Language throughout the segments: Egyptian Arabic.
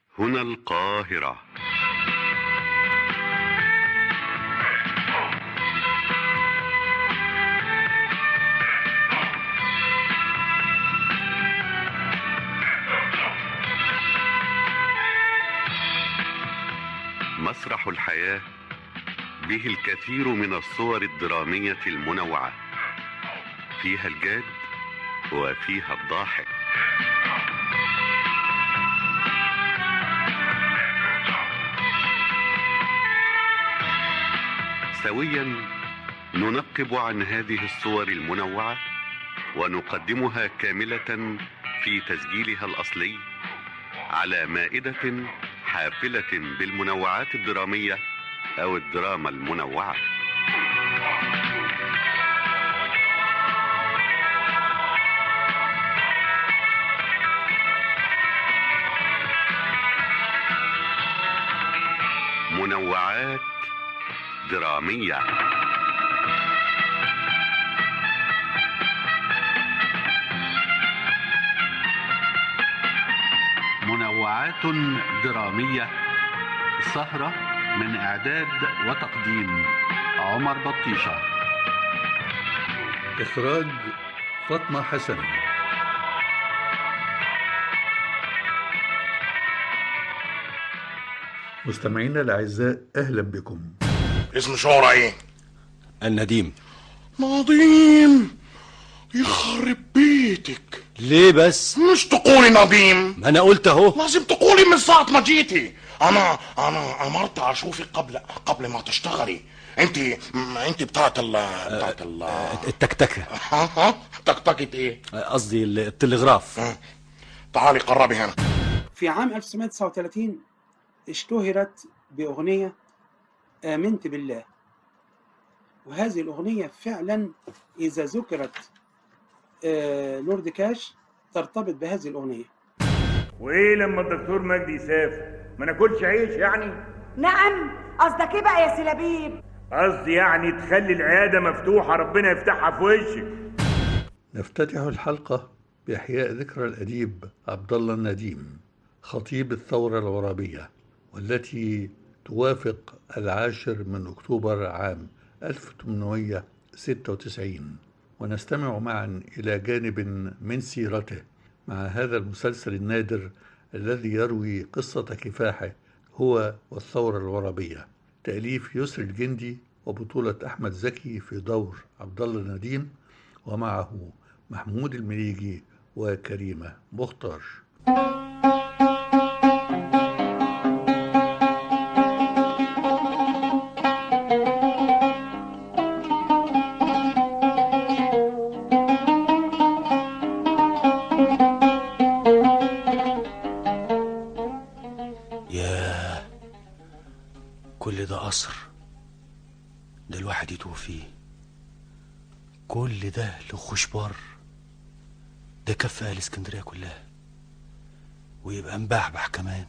هنا القاهرة مسرح الحياة به الكثير من الصور الدرامية المنوعة فيها الجاد وفيها الضاحك سويا ننقب عن هذه الصور المنوعة ونقدمها كاملة في تسجيلها الأصلي على مائدة حافلة بالمنوعات الدرامية أو الدراما المنوعة منوعات درامية منوعات درامية سهرة من إعداد وتقديم عمر بطيشة إخراج فاطمة حسن مستمعينا الأعزاء أهلا بكم اسم شهرة ايه؟ النديم نظيم يخرب بيتك ليه بس مش تقولي نظيم ما انا قلت اهو لازم تقولي من ساعة ما جيتي انا انا امرت اشوفك قبل قبل ما تشتغلي انت م- انت بتاعت ال بتاعت ال التكتكه ها ها تكتكت ايه؟ قصدي التلغراف تعالي قربي هنا في عام 1939 اشتهرت بأغنية آمنت بالله وهذه الأغنية فعلا إذا ذكرت آه، لورد كاش ترتبط بهذه الأغنية وايه لما الدكتور مجدي يسافر ما ناكلش عيش يعني نعم قصدك ايه بقى يا سلابيب قصدي يعني تخلي العياده مفتوحه ربنا يفتحها في وشك نفتتح الحلقة بإحياء ذكرى الأديب عبد الله النديم خطيب الثورة العرابية والتي توافق العاشر من أكتوبر عام 1896 ونستمع معا إلى جانب من سيرته مع هذا المسلسل النادر الذي يروي قصة كفاحه هو والثورة العرابية تأليف يسر الجندي وبطولة أحمد زكي في دور عبد الله النديم ومعه محمود المليجي وكريمة مختار ياه كل ده قصر ده الواحد يتوه فيه كل ده لخشبار ده كف اهل اسكندريه كلها ويبقى مبحبح كمان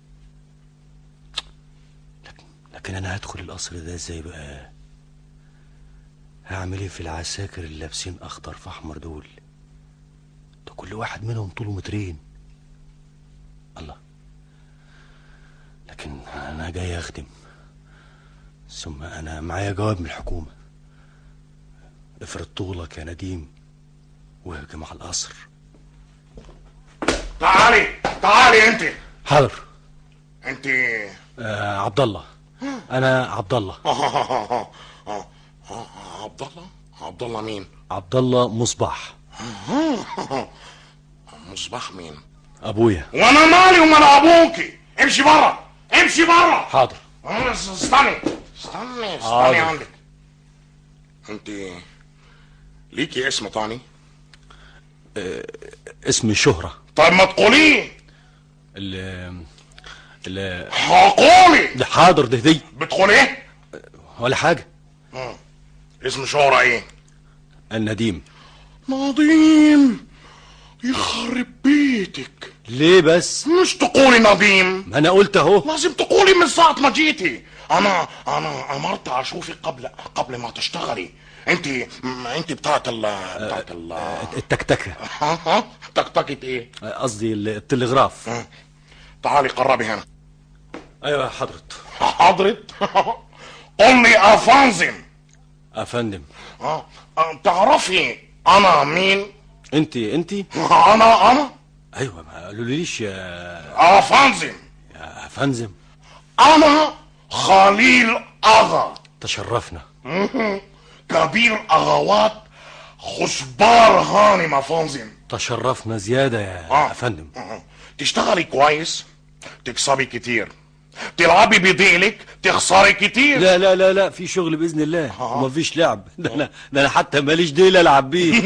لكن, لكن انا هدخل القصر ده ازاي بقى هعمل ايه في العساكر اللي لابسين اخضر في احمر دول ده كل واحد منهم طوله مترين الله لكن انا جاي اخدم ثم انا معايا جواب من الحكومه افرض طولك يا نديم واهجم على القصر تعالي تعالي انت حاضر انت آه عبد الله انا عبد الله عبد الله عبد الله مين؟ عبد الله مصباح مصباح مين؟ ابويا وانا مالي ومال ابوكي امشي بره امشي بره حاضر بس استني استني استني حاضر. عندك انت ليكي اسم تاني اسمي شهرة طيب ما تقوليه ال ال هقولي ده حاضر ده دي بتقول ايه ولا حاجة اسم شهرة ايه النديم نظيم يخرب بيتك ليه بس مش تقولي نظيم ما انا قلت اهو لازم تقولي من ساعة ما جيتي انا انا امرت اشوفك قبل قبل ما تشتغلي انت م- انت بتاعت ال بتاعت ال التكتكة ها ها تكتكت ايه قصدي التلغراف تعالي قربي هنا ايوه يا حضرة حضرت قل لي افانزم افندم اه آه، تعرفي انا مين انت انت انا انا ايوه ما قالوليش يا افانزم يا افندم انا خليل اغا تشرفنا كبير اغوات خشبار هانم افانزم تشرفنا زيادة يا آه. افندم تشتغلي كويس تكسبي كتير تلعبي بديلك تخسري كتير لا لا لا لا في شغل باذن الله ومفيش لعب ده انا ده انا حتى ماليش ديل العب بيه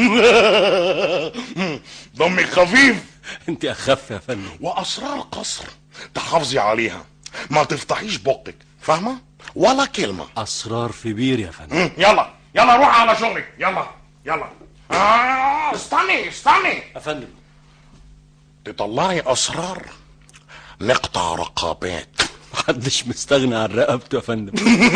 دمك خفيف انت اخف يا فندم واسرار قصر تحافظي عليها ما تفتحيش بقك فاهمه ولا كلمه اسرار في بير يا فندم مم، يلا يلا روح على شغلك يلا يلا آه استني استني يا فندم تطلعي اسرار نقطع رقابات محدش مستغني عن رقبته يا فندم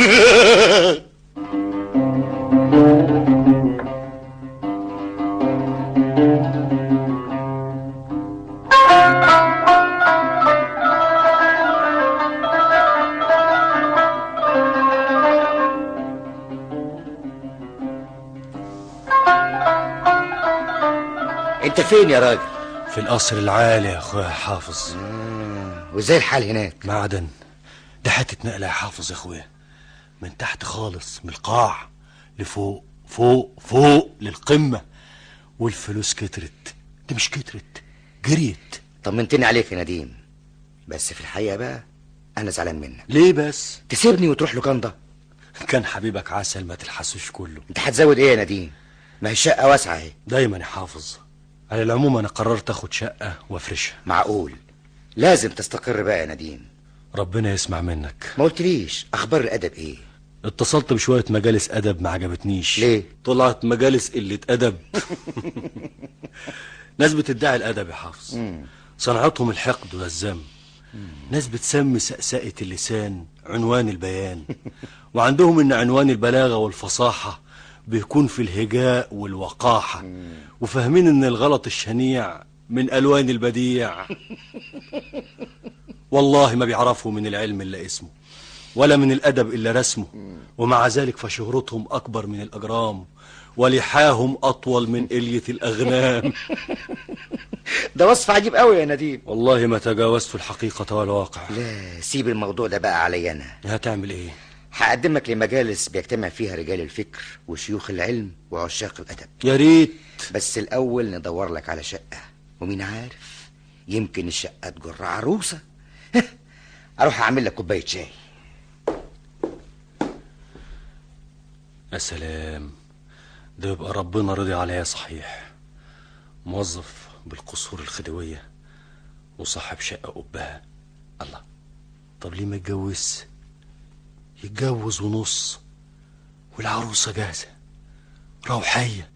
انت فين يا راجل في القصر العالي يا اخويا حافظ وازاي الحال هناك معدن ده حته نقله يا حافظ يا اخويا من تحت خالص من القاع لفوق فوق فوق للقمه والفلوس كترت دي مش كترت جريت طمنتني عليك يا نديم بس في الحقيقه بقى انا زعلان منك ليه بس تسيبني وتروح لوكاندا كان حبيبك عسل ما تلحسوش كله انت هتزود ايه يا نديم ما هي الشقه واسعه اهي دايما يا حافظ على العموم انا قررت اخد شقه وافرشها معقول لازم تستقر بقى يا نديم ربنا يسمع منك ما قلتليش اخبار الادب ايه اتصلت بشويه مجالس ادب ما عجبتنيش ليه؟ طلعت مجالس قله ادب ناس بتدعي الادب يا حافظ صنعتهم الحقد والذم ناس بتسمي سأسأة اللسان عنوان البيان وعندهم ان عنوان البلاغة والفصاحة بيكون في الهجاء والوقاحة وفاهمين ان الغلط الشنيع من الوان البديع والله ما بيعرفوا من العلم الا اسمه ولا من الادب الا رسمه ومع ذلك فشهرتهم اكبر من الاجرام ولحاهم اطول من اليه الاغنام ده وصف عجيب قوي يا نديم والله ما تجاوزت الحقيقه والواقع لا سيب الموضوع ده بقى عليا انا هتعمل ايه هقدمك لمجالس بيجتمع فيها رجال الفكر وشيوخ العلم وعشاق الادب يا ريت بس الاول ندور لك على شقه ومين عارف يمكن الشقه تجر عروسه اروح اعمل لك كوبايه شاي يا سلام ده يبقى ربنا رضي عليا صحيح موظف بالقصور الخديوية وصاحب شقة قبها الله طب ليه ما يتجوز يتجوز ونص والعروسة جاهزة روحية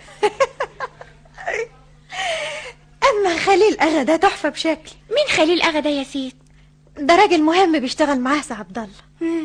اما خليل اغا ده تحفه بشكل مين خليل اغا ده يا سيد ده راجل مهم بيشتغل معاه سي عبد الله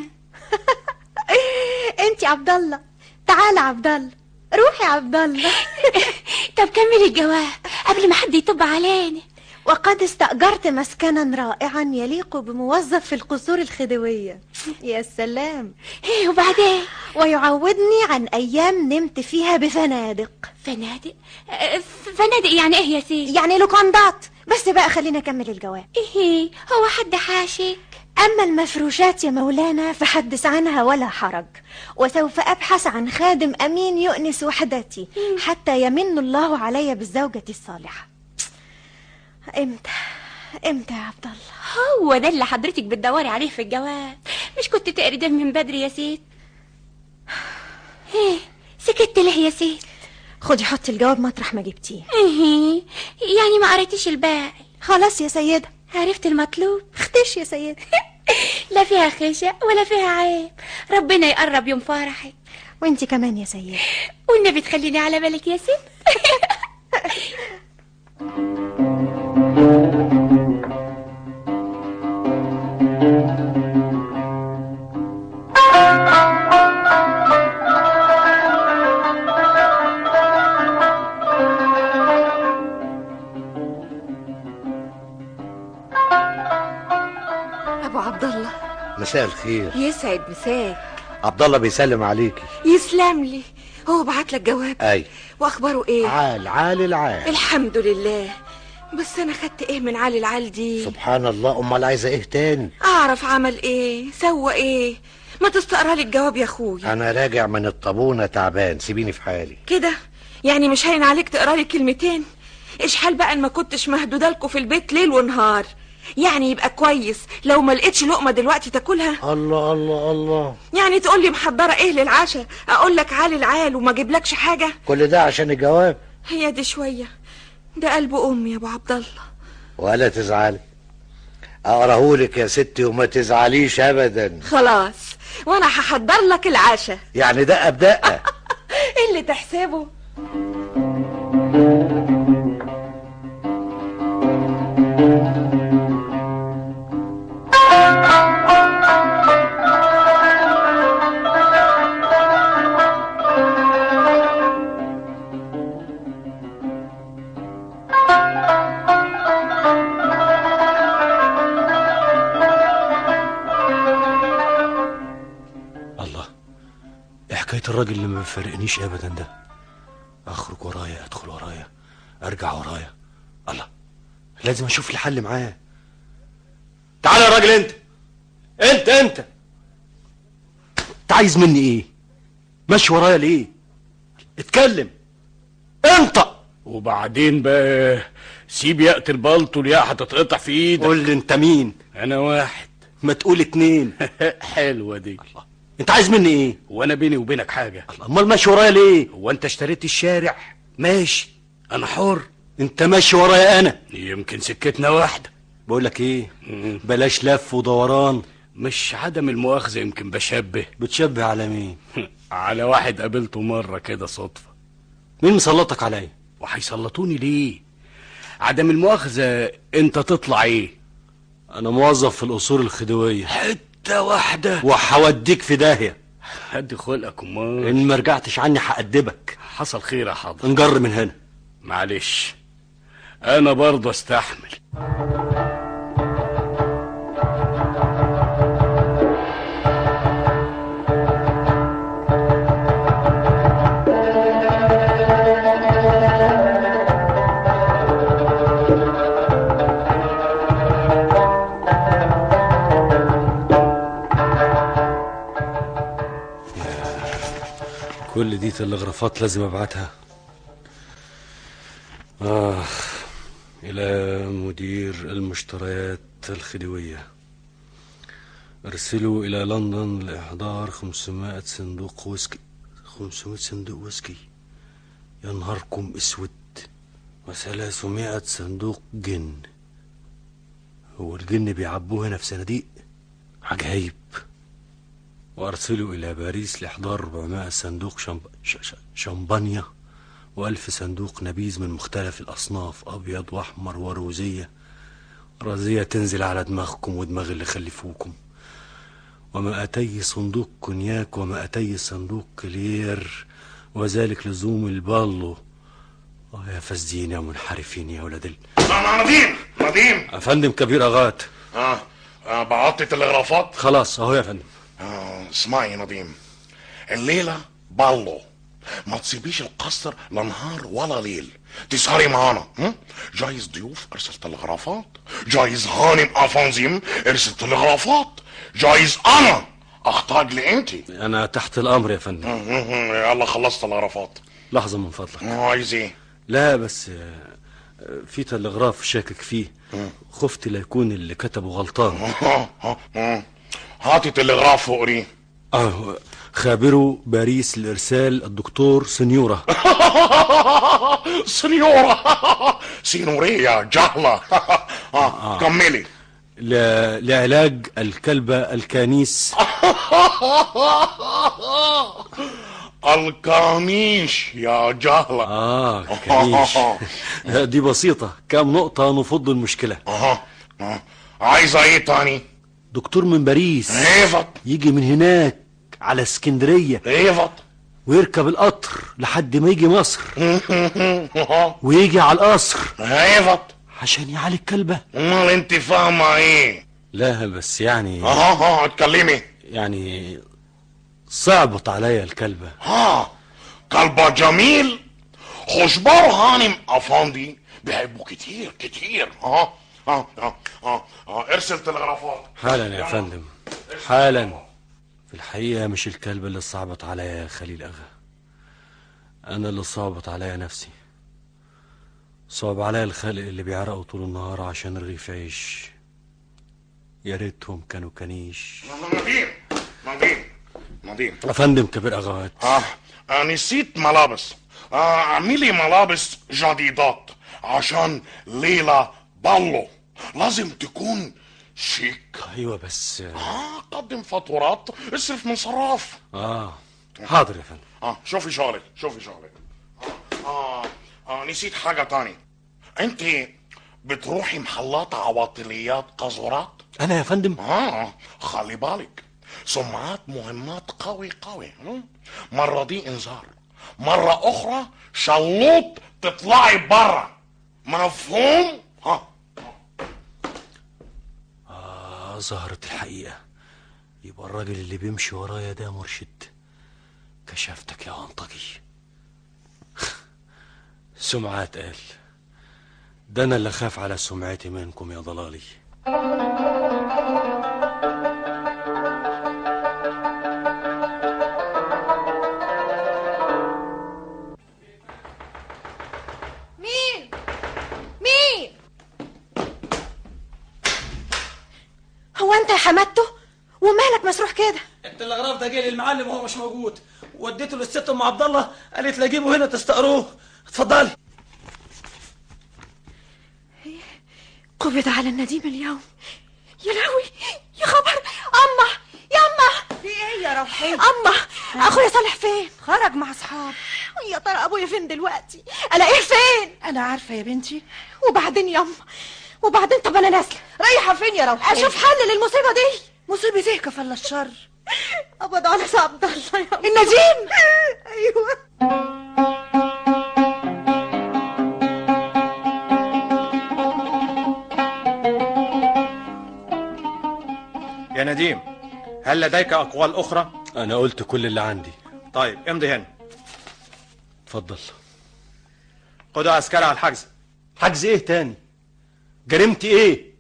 انت عبد الله تعال عبد الله روحي عبد الله طب كملي الجواب قبل ما حد يطب علينا وقد استأجرت مسكنا رائعا يليق بموظف في القصور الخديوية يا سلام ايه وبعدين ويعودني عن أيام نمت فيها بفنادق فنادق آه، فنادق يعني ايه يا سيد يعني لوكاندات بس بقى خلينا أكمل الجواب ايه هو حد حاشك أما المفروشات يا مولانا فحدث عنها ولا حرج وسوف أبحث عن خادم أمين يؤنس وحدتي حتى يمن الله علي بالزوجة الصالحة امتى امتى يا عبد الله هو ده اللي حضرتك بتدوري عليه في الجواب مش كنت تقري ده من بدري يا سيد ايه سكت ليه يا سيد خدي حطي الجواب مطرح ما جبتيه ايه يعني ما قريتيش الباقي خلاص يا سيدة عرفت المطلوب اختش يا سيدة لا فيها خشة ولا فيها عيب ربنا يقرب يوم فرحك وانت كمان يا سيدة والنبي تخليني على بالك يا سيد ابو عبد الله مساء الخير يسعد مساك عبد الله بيسلم عليكي يسلم لي هو بعت لك جواب اي واخباره ايه عال عال العال الحمد لله بس انا خدت ايه من علي العال دي سبحان الله امال عايزه ايه تاني اعرف عمل ايه سوى ايه ما تستقرا لي الجواب يا اخويا انا راجع من الطابونه تعبان سيبيني في حالي كده يعني مش هين عليك تقرا لي كلمتين ايش حال بقى ان ما كنتش مهدوده لكم في البيت ليل ونهار يعني يبقى كويس لو ما لقيتش لقمه دلوقتي تاكلها الله الله الله يعني تقول لي محضره ايه للعشاء اقول لك عالي العال وما اجيبلكش حاجه كل ده عشان الجواب هي دي شويه ده قلب امي يا ابو عبد الله ولا تزعلي اقراهولك يا ستي وما تزعليش ابدا خلاص وانا هحضر لك العشاء يعني دقه بدقه ايه اللي تحسبه الله ايه حكاية الراجل اللي ما بيفارقنيش ابدا ده اخرج ورايا ادخل ورايا ارجع ورايا الله لازم اشوف لي حل معاه تعال يا راجل انت انت انت انت عايز مني ايه ماشي ورايا ليه اتكلم انطق وبعدين بقى سيب يقت البلطو الياء هتتقطع في ايدك قول لي انت مين انا واحد ما تقول اتنين حلوه دي انت عايز مني ايه وانا بيني وبينك حاجه امال ماشي ورايا ليه هو انت اشتريت الشارع ماشي انا حر انت ماشي ورايا انا يمكن سكتنا واحده بقول لك ايه بلاش لف ودوران مش عدم المؤاخذه يمكن بشبه بتشبه على مين على واحد قابلته مره كده صدفه مين مسلطك عليا وهيسلطوني ليه عدم المؤاخذه انت تطلع ايه انا موظف في الاصول الخديويه حته واحده وهوديك في داهيه هدي خلقك امال ان ما رجعتش عني هأدبك حصل خير يا حاضر نجر من هنا معلش انا برضه استحمل كل دي تلغرافات لازم ابعتها آه إلى مدير المشتريات الخديوية ارسلوا إلى لندن لإحضار 500 صندوق ويسكي 500 صندوق ويسكي يا نهاركم اسود و300 صندوق جن هو الجن بيعبوه هنا في صناديق عجايب وأرسلوا إلى باريس لإحضار 400 صندوق شمب... ش... ش... شمبانيا وألف صندوق نبيذ من مختلف الأصناف أبيض وأحمر وروزية رازية تنزل على دماغكم ودماغ اللي خلفوكم ومائتي صندوق كونياك ومائتي صندوق كلير وذلك لزوم البالو آه يا فاسدين يا منحرفين يا ولاد ال... انا نديم نديم أفندم كبير أغات اه, آه بعت تلغرافات خلاص أهو يا فندم آه اسمعي يا نديم الليلة بالو ما تسيبيش القصر لا نهار ولا ليل تسهري معانا هم؟ جايز ضيوف ارسل تلغرافات جايز هانم افانزيم ارسل تلغرافات جايز انا احتاج لانتي أنا تحت الأمر يا فندم يلا خلصت تلغرافات لحظة من فضلك عايز ايه لا بس آه، آه، في تلغراف شاكك فيه خفت لا يكون اللي كتبه غلطان ها- ها- ها. هاتي تلغراف وقريه اه خابروا باريس لإرسال الدكتور سنيورة سنيورة سينورية جهلة آه. كملي ل... لعلاج الكلبة الكانيس الكاميش يا جهلة اه كانيش دي بسيطة كام نقطة نفض المشكلة اها آه. عايزة ايه تاني دكتور من باريس ايفط يجي من هناك على اسكندرية ايفط ويركب القطر لحد ما يجي مصر ويجي على القصر ايفط عشان يعالج كلبة امال انت فاهمة ايه لا بس يعني اه اه اتكلمي يعني صعبت عليا الكلبة ها كلبة جميل خشبار هانم افندي بيحبوا كتير كتير ها ها ها ها ها ارسل تلغرافات حالا يا فندم حالا في الحقيقة مش الكلبة اللي صعبت عليا يا خليل أغا أنا اللي صعبت عليا نفسي صعب عليا الخلق اللي بيعرقوا طول النهار عشان رغيف عيش يا ريتهم كانوا كنيش نديم نديم نديم يا فندم كبير أغاوات اه آه، نسيت ملابس آه، اعملي ملابس جديدات عشان ليلة بالو لازم تكون شيك أيوة بس اه قدم فاتورات اصرف من صراف آه حاضر يا فندم اه شوفي شغلك شوفي شغلك آه, اه نسيت حاجة تاني انت بتروحي محلات عواطليات قذورات أنا يا فندم اه خلي بالك سمعات مهمات قوي قوي هم؟ مرة دي انذار مرة أخرى شلوط تطلعي برا مفهوم؟ ها آه ظهرت الحقيقة يبقى الراجل اللي بيمشي ورايا ده مرشد كشفتك يا عنطجي سمعات قال ده أنا اللي خاف على سمعتي منكم يا ضلالي مين مين هو انت يا حمادته ومالك مسروح كده التلغراف ده جه للمعلم وهو مش موجود وديته للست ام عبد الله قالت لي اجيبه هنا تستقروه اتفضلي قبض على النديم اليوم يا لهوي يا خبر اما ياما في ايه يا روحي اما اخويا صالح فين خرج مع اصحاب يا ترى ابويا فين دلوقتي الاقيه فين انا عارفه يا بنتي وبعدين ياما وبعدين طب انا نازله رايحه فين يا روحي اشوف حل للمصيبه دي مصيبه ايه كفل الشر قبض على عبد الله يا النديم ايوه يا نديم هل لديك أقوال أخرى؟ أنا قلت كل اللي عندي طيب امضي هنا اتفضل خدوا عسكري على الحجز حجز ايه تاني جريمتي ايه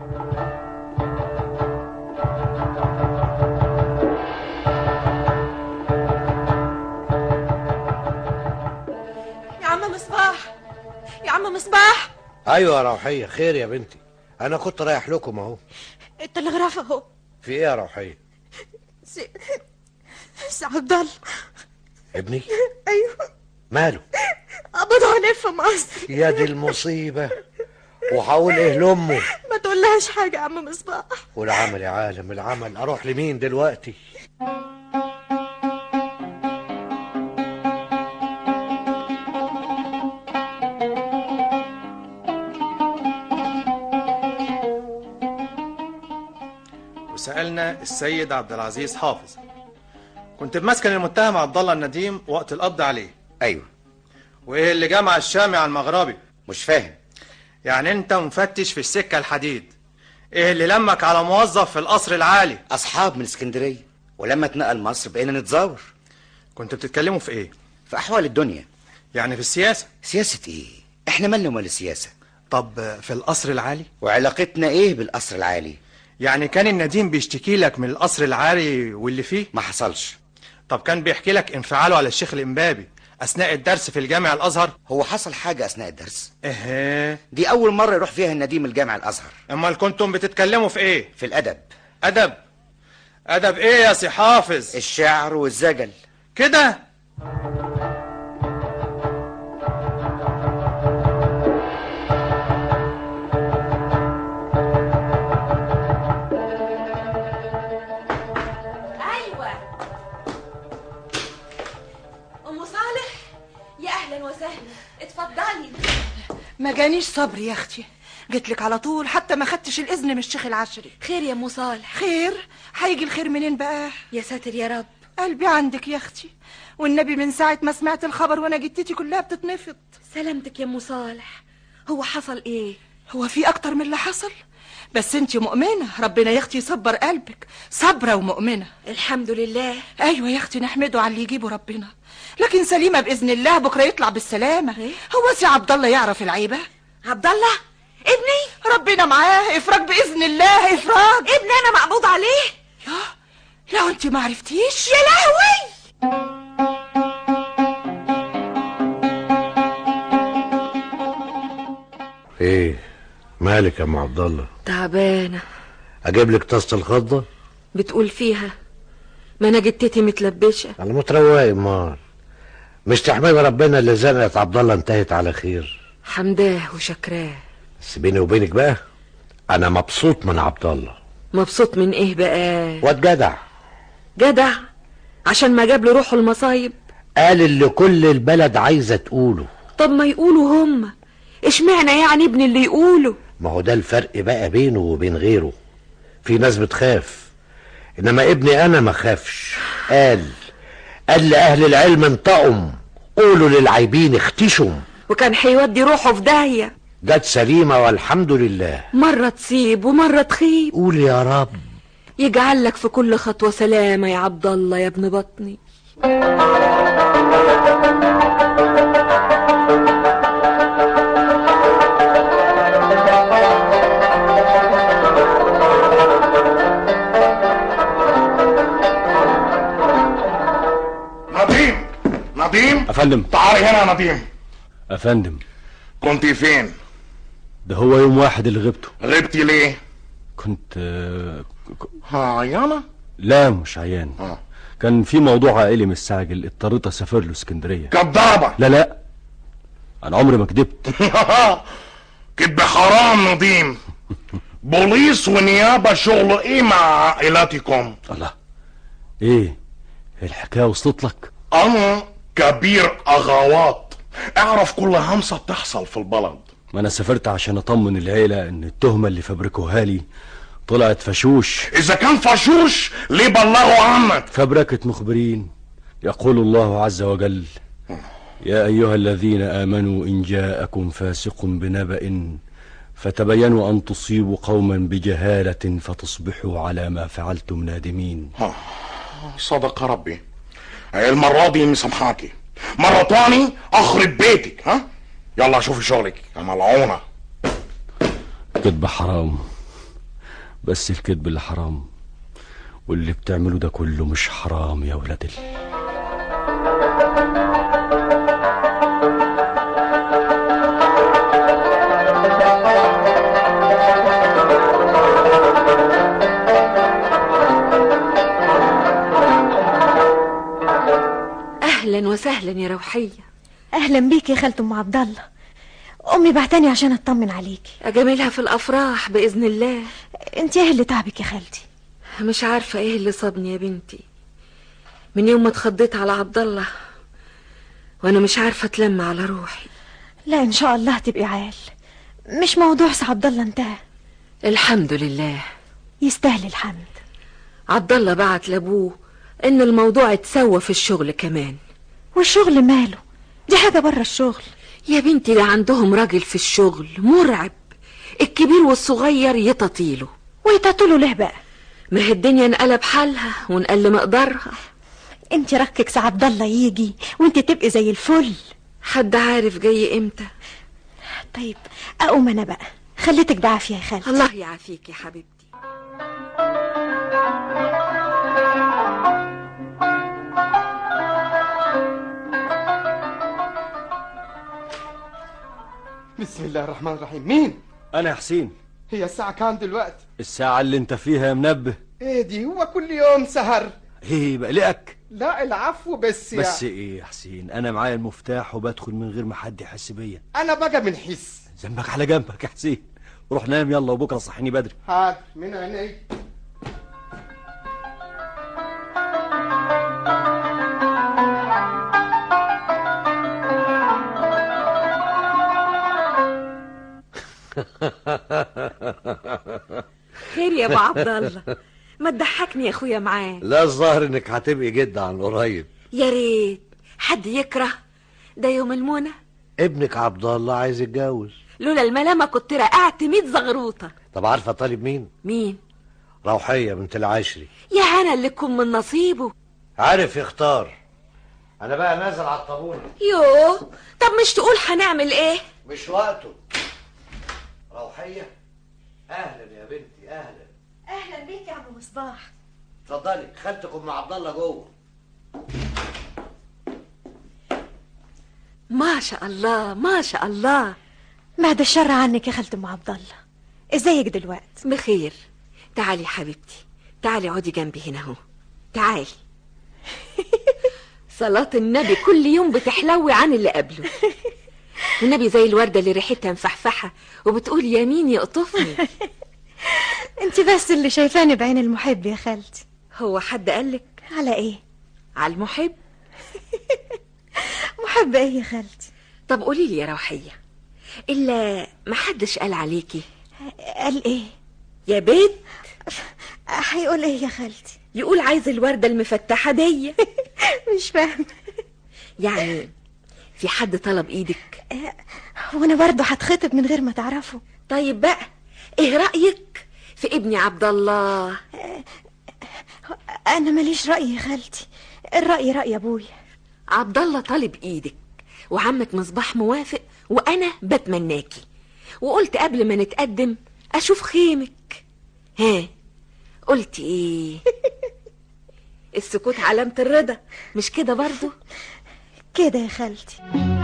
يا عم مصباح يا عم مصباح ايوه يا روحيه خير يا بنتي انا كنت رايح لكم اهو التلغراف اهو في ايه يا روحيه سي سي عبد الله ابني ايوه ماله قبض عليه في مصر يا دي المصيبه وهقول ايه لامه ما تقولهاش حاجه يا عم مصباح والعمل يا عالم العمل اروح لمين دلوقتي وسألنا السيد عبد العزيز حافظ كنت بمسكن المتهم عبد الله النديم وقت القبض عليه ايوه وايه اللي جمع الشامي على المغربي مش فاهم يعني انت مفتش في السكة الحديد ايه اللي لمك على موظف في القصر العالي اصحاب من اسكندريه ولما اتنقل مصر بقينا نتزاور كنت بتتكلموا في ايه في احوال الدنيا يعني في السياسة سياسه ايه احنا مالنا ومال السياسه طب في القصر العالي وعلاقتنا ايه بالقصر العالي يعني كان النديم بيشتكي لك من القصر العالي واللي فيه ما حصلش طب كان بيحكي لك انفعاله على الشيخ الامبابي اثناء الدرس في الجامع الازهر هو حصل حاجه اثناء الدرس ايه دي اول مره يروح فيها النديم الجامع الازهر امال كنتم بتتكلموا في ايه في الادب ادب ادب ايه يا سي حافظ الشعر والزجل كده ايوه ام صالح يا اهلا وسهلا اتفضلي ما جانيش صبر يا اختي جيت لك على طول حتى ما خدتش الاذن من الشيخ العشري خير يا ام صالح خير هيجي الخير منين بقى يا ساتر يا رب قلبي عندك يا اختي والنبي من ساعه ما سمعت الخبر وانا جتتي كلها بتتنفض سلامتك يا ام صالح هو حصل ايه هو في اكتر من اللي حصل بس انت مؤمنة ربنا يا اختي يصبر قلبك صبرة ومؤمنة الحمد لله ايوه يا اختي نحمده على اللي يجيبه ربنا لكن سليمة بإذن الله بكرة يطلع بالسلامة هو سي عبد الله يعرف العيبة عبد الله ابني ربنا معاه افراج بإذن الله افراج ابني انا مقبوض عليه لو انت ما عرفتيش يا لهوي ايه مالك يا ام عبد الله تعبانة اجيب لك طاسه الخضه بتقول فيها ما انا جتتي متلبشة انا متروق امال مش تحمد ربنا اللي زنقت عبد الله انتهت على خير حمداه وشكراه بس بيني وبينك بقى انا مبسوط من عبد الله مبسوط من ايه بقى واد جدع جدع عشان ما جاب له روحه المصايب قال اللي كل البلد عايزه تقوله طب ما يقولوا هم اشمعنى يعني ابن اللي يقوله ما هو ده الفرق بقى بينه وبين غيره في ناس بتخاف انما ابني انا ما خافش قال قال لاهل العلم انطقوا قولوا للعيبين اختشوا وكان هيودي روحه في داهية جت سليمه والحمد لله مرة تصيب ومرة تخيب قول يا رب يجعل لك في كل خطوة سلامة يا عبد الله يا ابن بطني نديم نديم افندم تعالي هنا يا نديم افندم كنت فين ده هو يوم واحد اللي غبته غبتي ليه كنت آه، ك- عيانة لا مش عيان آه. كان في موضوع عائلي مستعجل اضطريت اسافر له اسكندريه كدابة لا لا انا عمري ما كدبت كدب حرام نديم بوليس ونيابة شغل ايه مع عائلاتكم الله ايه الحكايه وصلت لك انا كبير اغاوات اعرف كل همسة بتحصل في البلد ما انا سافرت عشان اطمن العيله ان التهمه اللي فبركوها لي طلعت فشوش اذا كان فشوش ليه بلغوا عنك فبركة مخبرين يقول الله عز وجل يا أيها الذين آمنوا إن جاءكم فاسق بنبأ فتبينوا أن تصيبوا قوما بجهالة فتصبحوا على ما فعلتم نادمين صدق ربي هي المرة دي مسامحاكي مرة تاني اخرب بيتك ها يلا شوفي شغلك يا ملعونة كذب حرام بس الكذب اللي حرام واللي بتعمله ده كله مش حرام يا ولاد ال... اهلا وسهلا يا روحية اهلا بيك يا خالة ام عبد الله امي بعتني عشان اطمن عليكي اجاملها في الافراح باذن الله انت ايه اللي تعبك يا خالتي مش عارفة ايه اللي صابني يا بنتي من يوم ما اتخضيت على عبد الله وانا مش عارفة اتلم على روحي لا ان شاء الله تبقي عال مش موضوع سي عبد الله انتهى الحمد لله يستاهل الحمد عبد الله بعت لابوه ان الموضوع اتسوى في الشغل كمان والشغل ماله دي حاجة بره الشغل يا بنتي ده عندهم راجل في الشغل مرعب الكبير والصغير يتطيله ويتطلوا ليه بقى ما هي الدنيا انقلب حالها وانقل مقدارها انت ركك سي عبد الله يجي وانت تبقي زي الفل حد عارف جاي امتى طيب اقوم انا بقى خليتك بعافية يا خالتي الله يعافيك يا حبيبتي بسم الله الرحمن الرحيم مين أنا يا حسين هي الساعة كام دلوقتي الساعة اللي أنت فيها يا منبه ايه دي هو كل يوم سهر إيه بقلقك لا العفو بس يا بس إيه يا حسين أنا معايا المفتاح وبدخل من غير ما حد يحس بيا انا بقى من حس ذنبك على جنبك يا حسين روح نام يلا وبكرة صحيني بدري هات من عيني خير يا ابو عبد الله ما تضحكني يا اخويا معاه لا الظاهر انك هتبقي جد عن قريب يا ريت حد يكره ده يوم المنى ابنك عبد الله عايز يتجوز لولا الملامة كنت رقعت 100 زغروطة طب عارفه طالب مين مين روحيه بنت العاشري يا هنا اللي يكون من نصيبه عارف يختار انا بقى نازل على الطابونه يوه طب مش تقول هنعمل ايه مش وقته روحيه اهلا يا بنتي اهلا اهلا بيك يا عم مصباح اتفضلي خالتك ام عبد الله جوه ما شاء الله ما شاء الله بعد الشر عنك يا خالة ام عبد الله ازيك دلوقتي بخير تعالي يا حبيبتي تعالي اقعدي جنبي هنا اهو تعالي صلاة النبي كل يوم بتحلوي عن اللي قبله والنبي زي الوردة اللي ريحتها مفحفحة وبتقول يمين يقطفني انت بس اللي شايفاني بعين المحب يا خالتي هو حد قالك على ايه على المحب محب ايه يا خالتي طب قولي لي يا روحية إلا ما حدش قال عليكي قال ايه يا بيت هيقول ايه يا خالتي يقول عايز الوردة المفتحة دي مش فاهم يعني في حد طلب ايدك وانا برضه هتخطب من غير ما تعرفه طيب بقى ايه رأيك في ابني عبد الله انا ماليش رأي يا خالتي الرأي رأي ابويا عبد الله طالب ايدك وعمك مصباح موافق وانا بتمناكي وقلت قبل ما نتقدم اشوف خيمك ها قلت ايه السكوت علامة الرضا مش كده برضو كده يا خالتي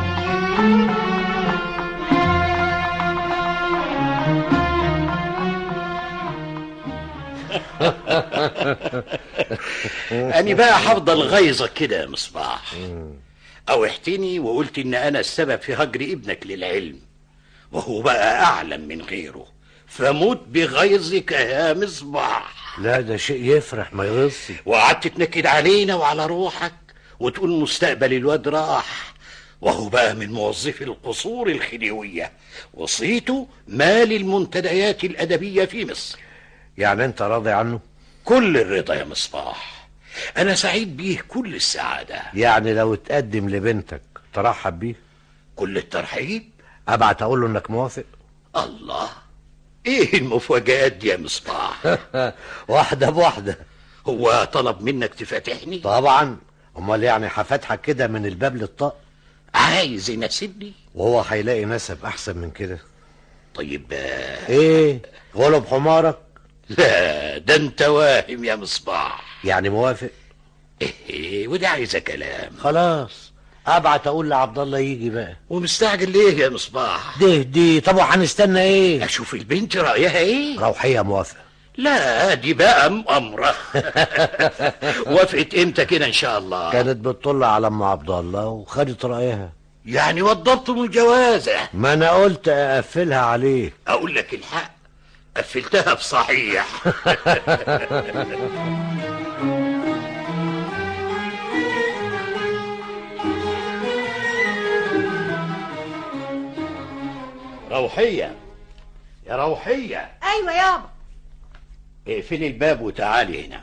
أنا بقى هفضل غيظك كده يا مصباح أوحتني وقلت إن أنا السبب في هجر ابنك للعلم وهو بقى أعلم من غيره فموت بغيظك يا مصباح لا ده شيء يفرح ما يغصي وقعدت تنكد علينا وعلى روحك وتقول مستقبل الواد راح وهو بقى من موظفي القصور الخديوية وصيته مال المنتديات الأدبية في مصر يعني انت راضي عنه كل الرضا يا مصباح أنا سعيد بيه كل السعادة يعني لو اتقدم لبنتك ترحب بيه كل الترحيب ابعت اقول له انك موافق الله ايه المفاجآت دي يا مصباح واحده بواحده هو طلب منك تفاتحني طبعا امال يعني هفتحك كده من الباب للطاق عايز يناسبني وهو هيلاقي نسب احسن من كده طيب آه، ايه غلب حمارك لا ده انت واهم يا مصباح يعني موافق ايه وده عايزه كلام خلاص ابعت اقول لعبد الله يجي بقى ومستعجل ليه يا مصباح ده دي طب هنستنى ايه اشوف البنت رايها ايه روحيه موافقه لا دي بقى مأمرة وافقت امتى كده ان شاء الله كانت بتطل على ام عبد الله وخدت رايها يعني وضبتم الجوازة ما انا قلت اقفلها عليه اقول لك الحق قفلتها بصحيح روحية يا روحية ايوه يابا اقفلي الباب وتعالي هنا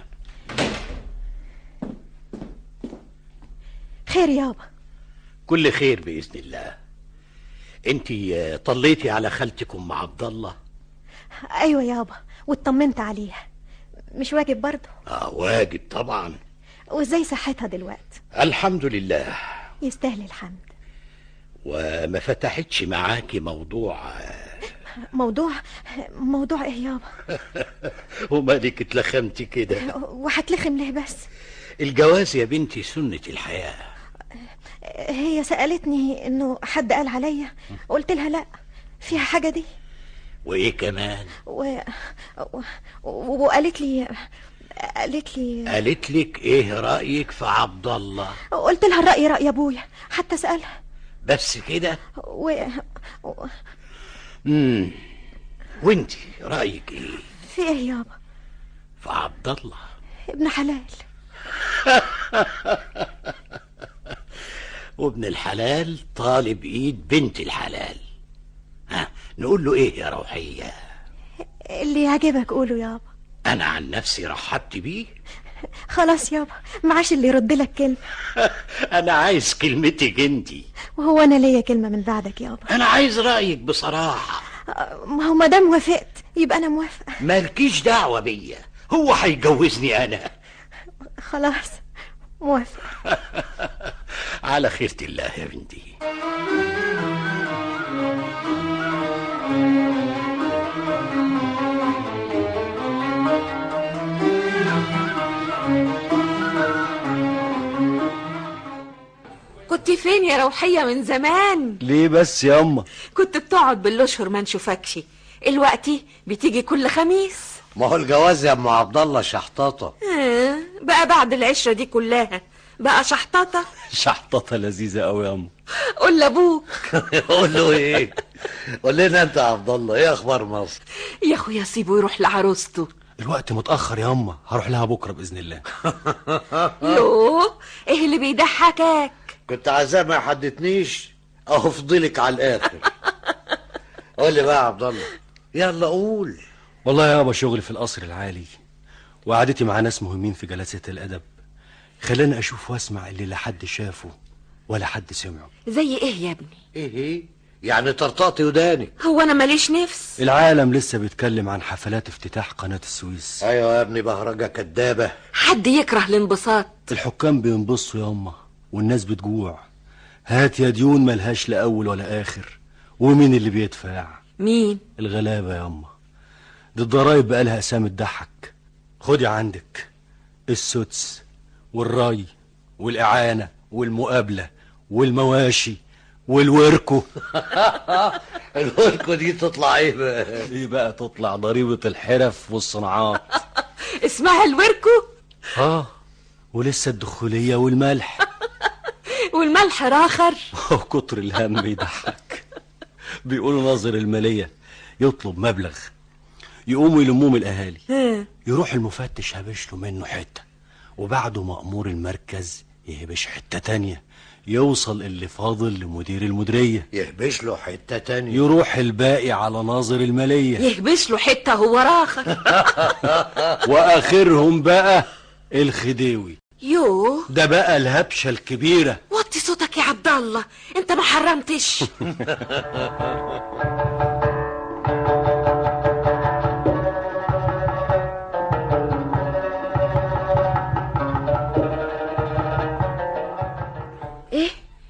خير يابا كل خير بإذن الله انت طليتي على خالتك ام عبد الله ايوه يابا واطمنت عليها مش واجب برضه اه واجب طبعا وازاي صحتها دلوقتي الحمد لله يستاهل الحمد وما فتحتش معاكي موضوع موضوع موضوع ايه يابا ومالك اتلخمتي كده وهتلخم ليه بس الجواز يا بنتي سنة الحياة هي سألتني انه حد قال عليا قلت لها لا فيها حاجة دي وايه كمان و... و... وقالت لي قالت لي قالت لك ايه رأيك في عبد الله قلت لها الرأي رأي ابويا حتى سألها بس كده و... و... امم وانت رأيك ايه في ايه يابا في عبد الله ابن حلال وابن الحلال طالب ايد بنت الحلال ها نقول له ايه يا روحية اللي يعجبك قوله يابا انا عن نفسي رحبت بيه خلاص يابا معاش اللي يرد لك كلمة انا عايز كلمتك انتي وهو انا ليا كلمة من بعدك يابا انا عايز رأيك بصراحة ما هو ما دام وافقت يبقى انا موافقه مالكيش دعوة بيا هو هيجوزني أنا خلاص موافقه على خيرة الله يا بنتي كنت فين يا روحية من زمان ليه بس يا أما كنت بتقعد بالاشهر ما نشوفكش الوقتي بتيجي كل خميس ما هو الجواز يا ام عبد الله شحطاطه آه، بقى بعد العشرة دي كلها بقى شحططة شحططة لذيذة قوي يا أما قول لابوك قول له ايه قول لنا انت يا عبد الله ايه اخبار مصر يا اخويا سيبه يروح لعروسته الوقت متأخر يا أما هروح لها بكرة بإذن الله يوه ايه اللي بيضحكك كنت عايزاه ما يحدثنيش اهو فضلك على الاخر قول لي بقى يا عبد الله يلا قول والله يابا شغلي في القصر العالي وقعدتي مع ناس مهمين في جلسات الأدب خلاني أشوف وأسمع اللي لا حد شافه ولا حد سمعه زي ايه يا ابني ايه ايه يعني طرطقتي ودانك هو انا ماليش نفس العالم لسه بيتكلم عن حفلات افتتاح قناة السويس ايوه يا ابني بهرجة كدابة حد يكره الانبساط الحكام بينبصوا يا أما والناس بتجوع هات يا ديون ملهاش لا أول ولا آخر ومين اللي بيدفع مين الغلابة يا أما دي الضرايب بقالها أسامي تضحك خدي عندك السدس والري والإعانة والمقابلة والمواشي والوركو الوركو دي تطلع ايه بقى ايه بقى تطلع ضريبة الحرف والصناعات اسمها الوركو اه ولسه الدخولية والملح والملح راخر وكتر الهم بيضحك بيقولوا ناظر المالية يطلب مبلغ يقوموا يلموه الأهالي ها، يروح المفتش هبش له منه حتة وبعده مأمور المركز يهبش حتة تانية يوصل اللي فاضل لمدير المديرية يهبش له حتة تانية يروح الباقي على ناظر المالية يهبش له حته هو راخر وآخرهم بقى الخديوي يوه ده بقى الهبشة الكبيرة وطي صوتك يا عبد الله انت ما حرمتش ايه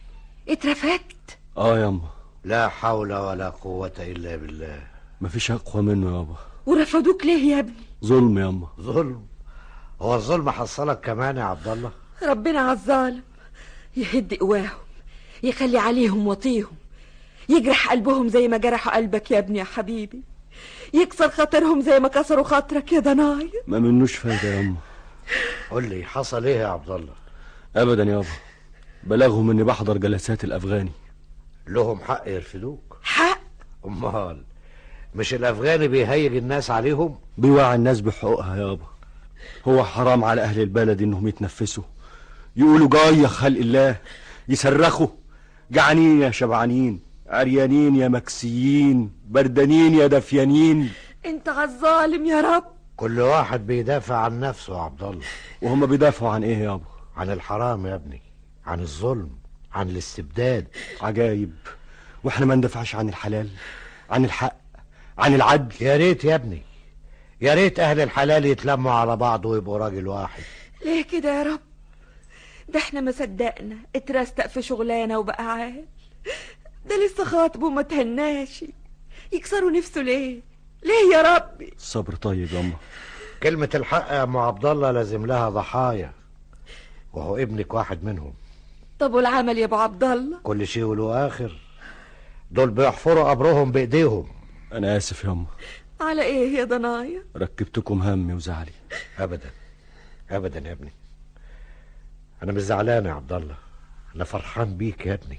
اترفدت اه ياما لا حول ولا قوة إلا بالله مفيش أقوى منه يابا ورفضوك ليه يا ابني ظلم ياما ظلم هو الظلم حصلك كمان يا عبد الله ربنا عالظالم يهد قواهم يخلي عليهم وطيهم يجرح قلبهم زي ما جرحوا قلبك يا ابني يا حبيبي يكسر خاطرهم زي ما كسروا خاطرك يا ضنايا ما منوش فايدة ياما قول لي حصل ايه يا عبد الله أبدا يابا بلغهم إني بحضر جلسات الأفغاني لهم حق يرفدوك حق امال مش الافغاني بيهيج الناس عليهم بيوعي الناس بحقوقها يابا هو حرام على أهل البلد إنهم يتنفسوا يقولوا جاي يا خلق الله يصرخوا جعانين يا شبعانين عريانين يا مكسيين بردانين يا دفيانين انت عالظالم يا رب كل واحد بيدافع عن نفسه يا عبد الله وهم بيدافعوا عن ايه يابا عن الحرام يا ابني عن الظلم عن الاستبداد عجايب واحنا ما ندافعش عن الحلال عن الحق عن العدل يا ريت يا ابني يا ريت اهل الحلال يتلموا على بعض ويبقوا راجل واحد ليه كده يا رب ده احنا ما صدقنا اترستق في شغلانه وبقى عال ده لسه خاطبه وما تهناش يكسروا نفسه ليه ليه يا ربي الصبر طيب ياما كلمة الحق يا ام عبد الله لازم لها ضحايا وهو ابنك واحد منهم طب والعمل يا ابو عبد الله كل شيء وله اخر دول بيحفروا قبرهم بايديهم انا اسف ياما على ايه يا ضنايا ركبتكم همي وزعلي ابدا ابدا يا ابني انا مش زعلان يا عبد الله انا فرحان بيك يا ابني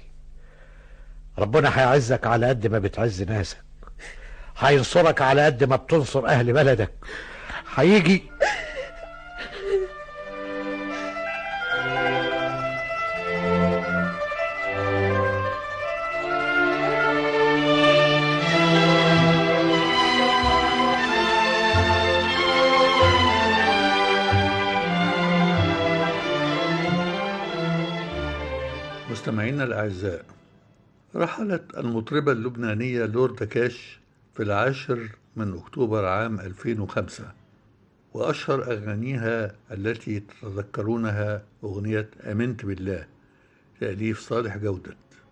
ربنا هيعزك على قد ما بتعز ناسك هينصرك على قد ما بتنصر اهل بلدك هيجي مستمعينا الأعزاء رحلت المطربة اللبنانية لوردا كاش في العاشر من أكتوبر عام 2005 وأشهر أغانيها التي تتذكرونها أغنية آمنت بالله تأليف صالح جودة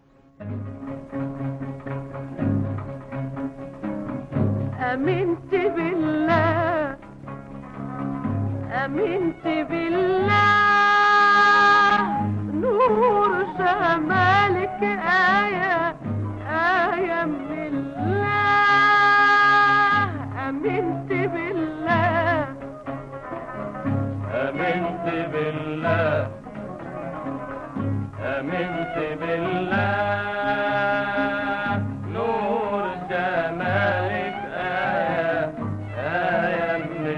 آمنت بالله آمنت بالله نور جمالك آية آية من الله آمنت بالله آمنت بالله آمنت بالله نور جمالك آية آية من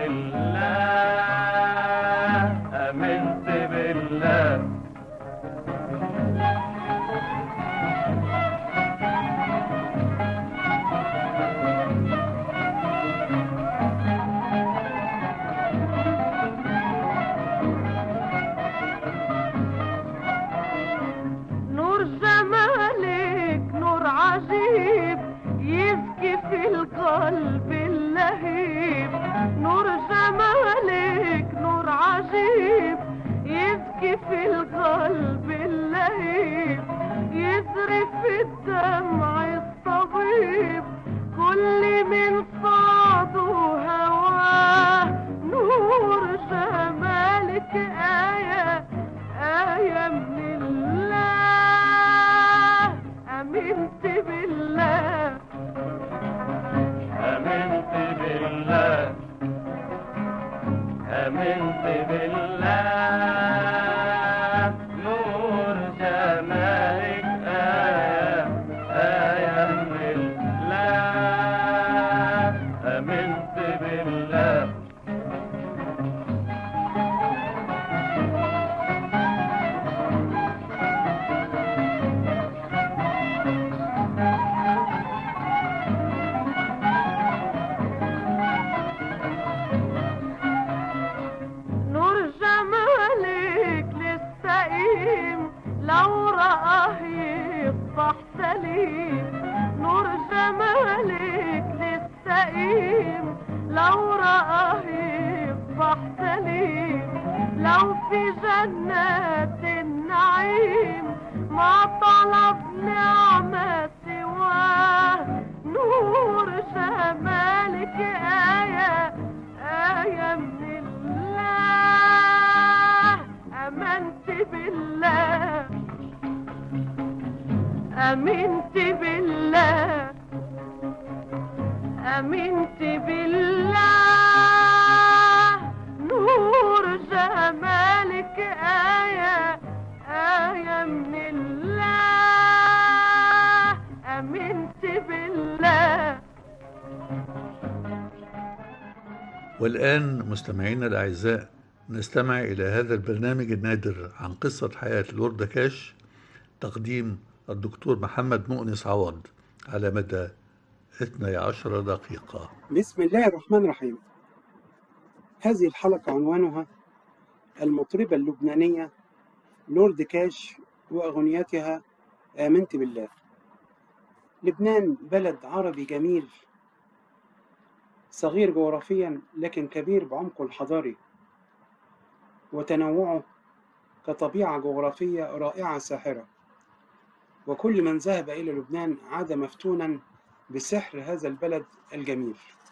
الله آمنت بالله نور جمالك نور عجيب يزكي في القلب اللهيب نور جمالك نور عجيب يزكي في القلب اللهيب يذرف في الدمع الطبيب كل من صاد هواه نور جمالك آية آية من الله آمنت بالله آمنت بالله آمنت بالله نور جمالك آية آية من الله آمنت بالله نور جمالك للسقيم لو رآه يصبح سليم نور جمالك للسقيم لو رآه يصبح سليم لو في جنات النعيم ما طلب نعمة سواه نور جمالك آية آية من الله آمنت بالله آمنت بالله آمنت بالله نور جمالك آية آية من الله آمنت بالله والآن مستمعينا الأعزاء نستمع إلى هذا البرنامج النادر عن قصة حياة لورد كاش تقديم الدكتور محمد مؤنس عوض على مدى 12 دقيقة بسم الله الرحمن الرحيم هذه الحلقة عنوانها المطربة اللبنانية لورد كاش وأغنيتها آمنت بالله لبنان بلد عربي جميل صغير جغرافيا لكن كبير بعمقه الحضاري وتنوعه كطبيعة جغرافية رائعة ساحرة وكل من ذهب إلى لبنان عاد مفتونا بسحر هذا البلد الجميل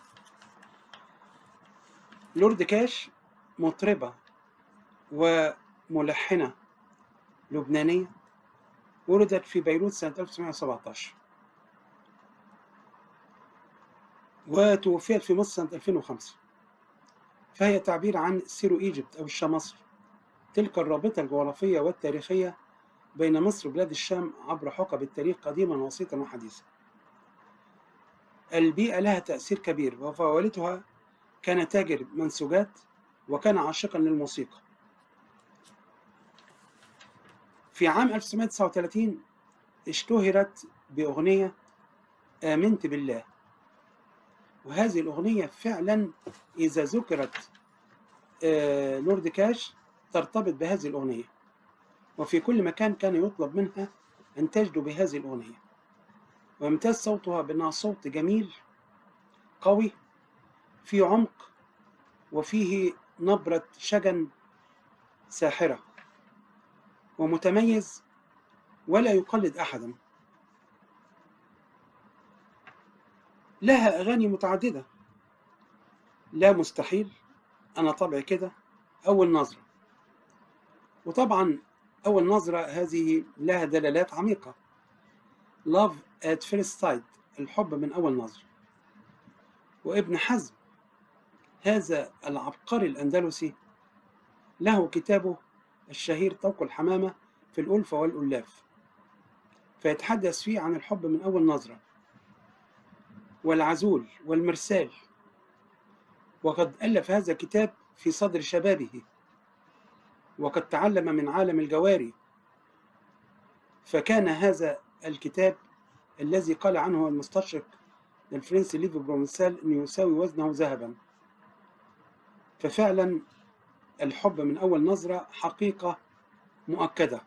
لورد كاش مطربة وملحنة لبنانية ولدت في بيروت سنة 1917 وتوفيت في مصر سنة 2005 فهي تعبير عن سيرو إيجيبت أو الشمصر تلك الرابطة الجغرافية والتاريخية بين مصر وبلاد الشام عبر حقب التاريخ قديما وسيطا وحديثا البيئة لها تأثير كبير وفوالدها كان تاجر منسوجات وكان عاشقا للموسيقى في عام 1939 اشتهرت بأغنية آمنت بالله وهذه الأغنية فعلا إذا ذكرت آه، لورد كاش ترتبط بهذه الأغنية وفي كل مكان كان يطلب منها أن تجدو بهذه الأغنية ويمتاز صوتها بأنها صوت جميل قوي في عمق وفيه نبرة شجن ساحرة ومتميز ولا يقلد أحدا لها أغاني متعددة لا مستحيل أنا طبعي كده أول نظرة وطبعا أول نظرة هذه لها دلالات عميقة Love at first sight الحب من أول نظرة وابن حزم هذا العبقري الأندلسي له كتابه الشهير طوق الحمامة في الألفة والألاف فيتحدث فيه عن الحب من أول نظرة والعزول والمرسال وقد ألف هذا الكتاب في صدر شبابه وقد تعلم من عالم الجواري فكان هذا الكتاب الذي قال عنه المستشرق الفرنسي ليفي برومنسال أنه يساوي وزنه ذهبا ففعلا الحب من أول نظرة حقيقة مؤكدة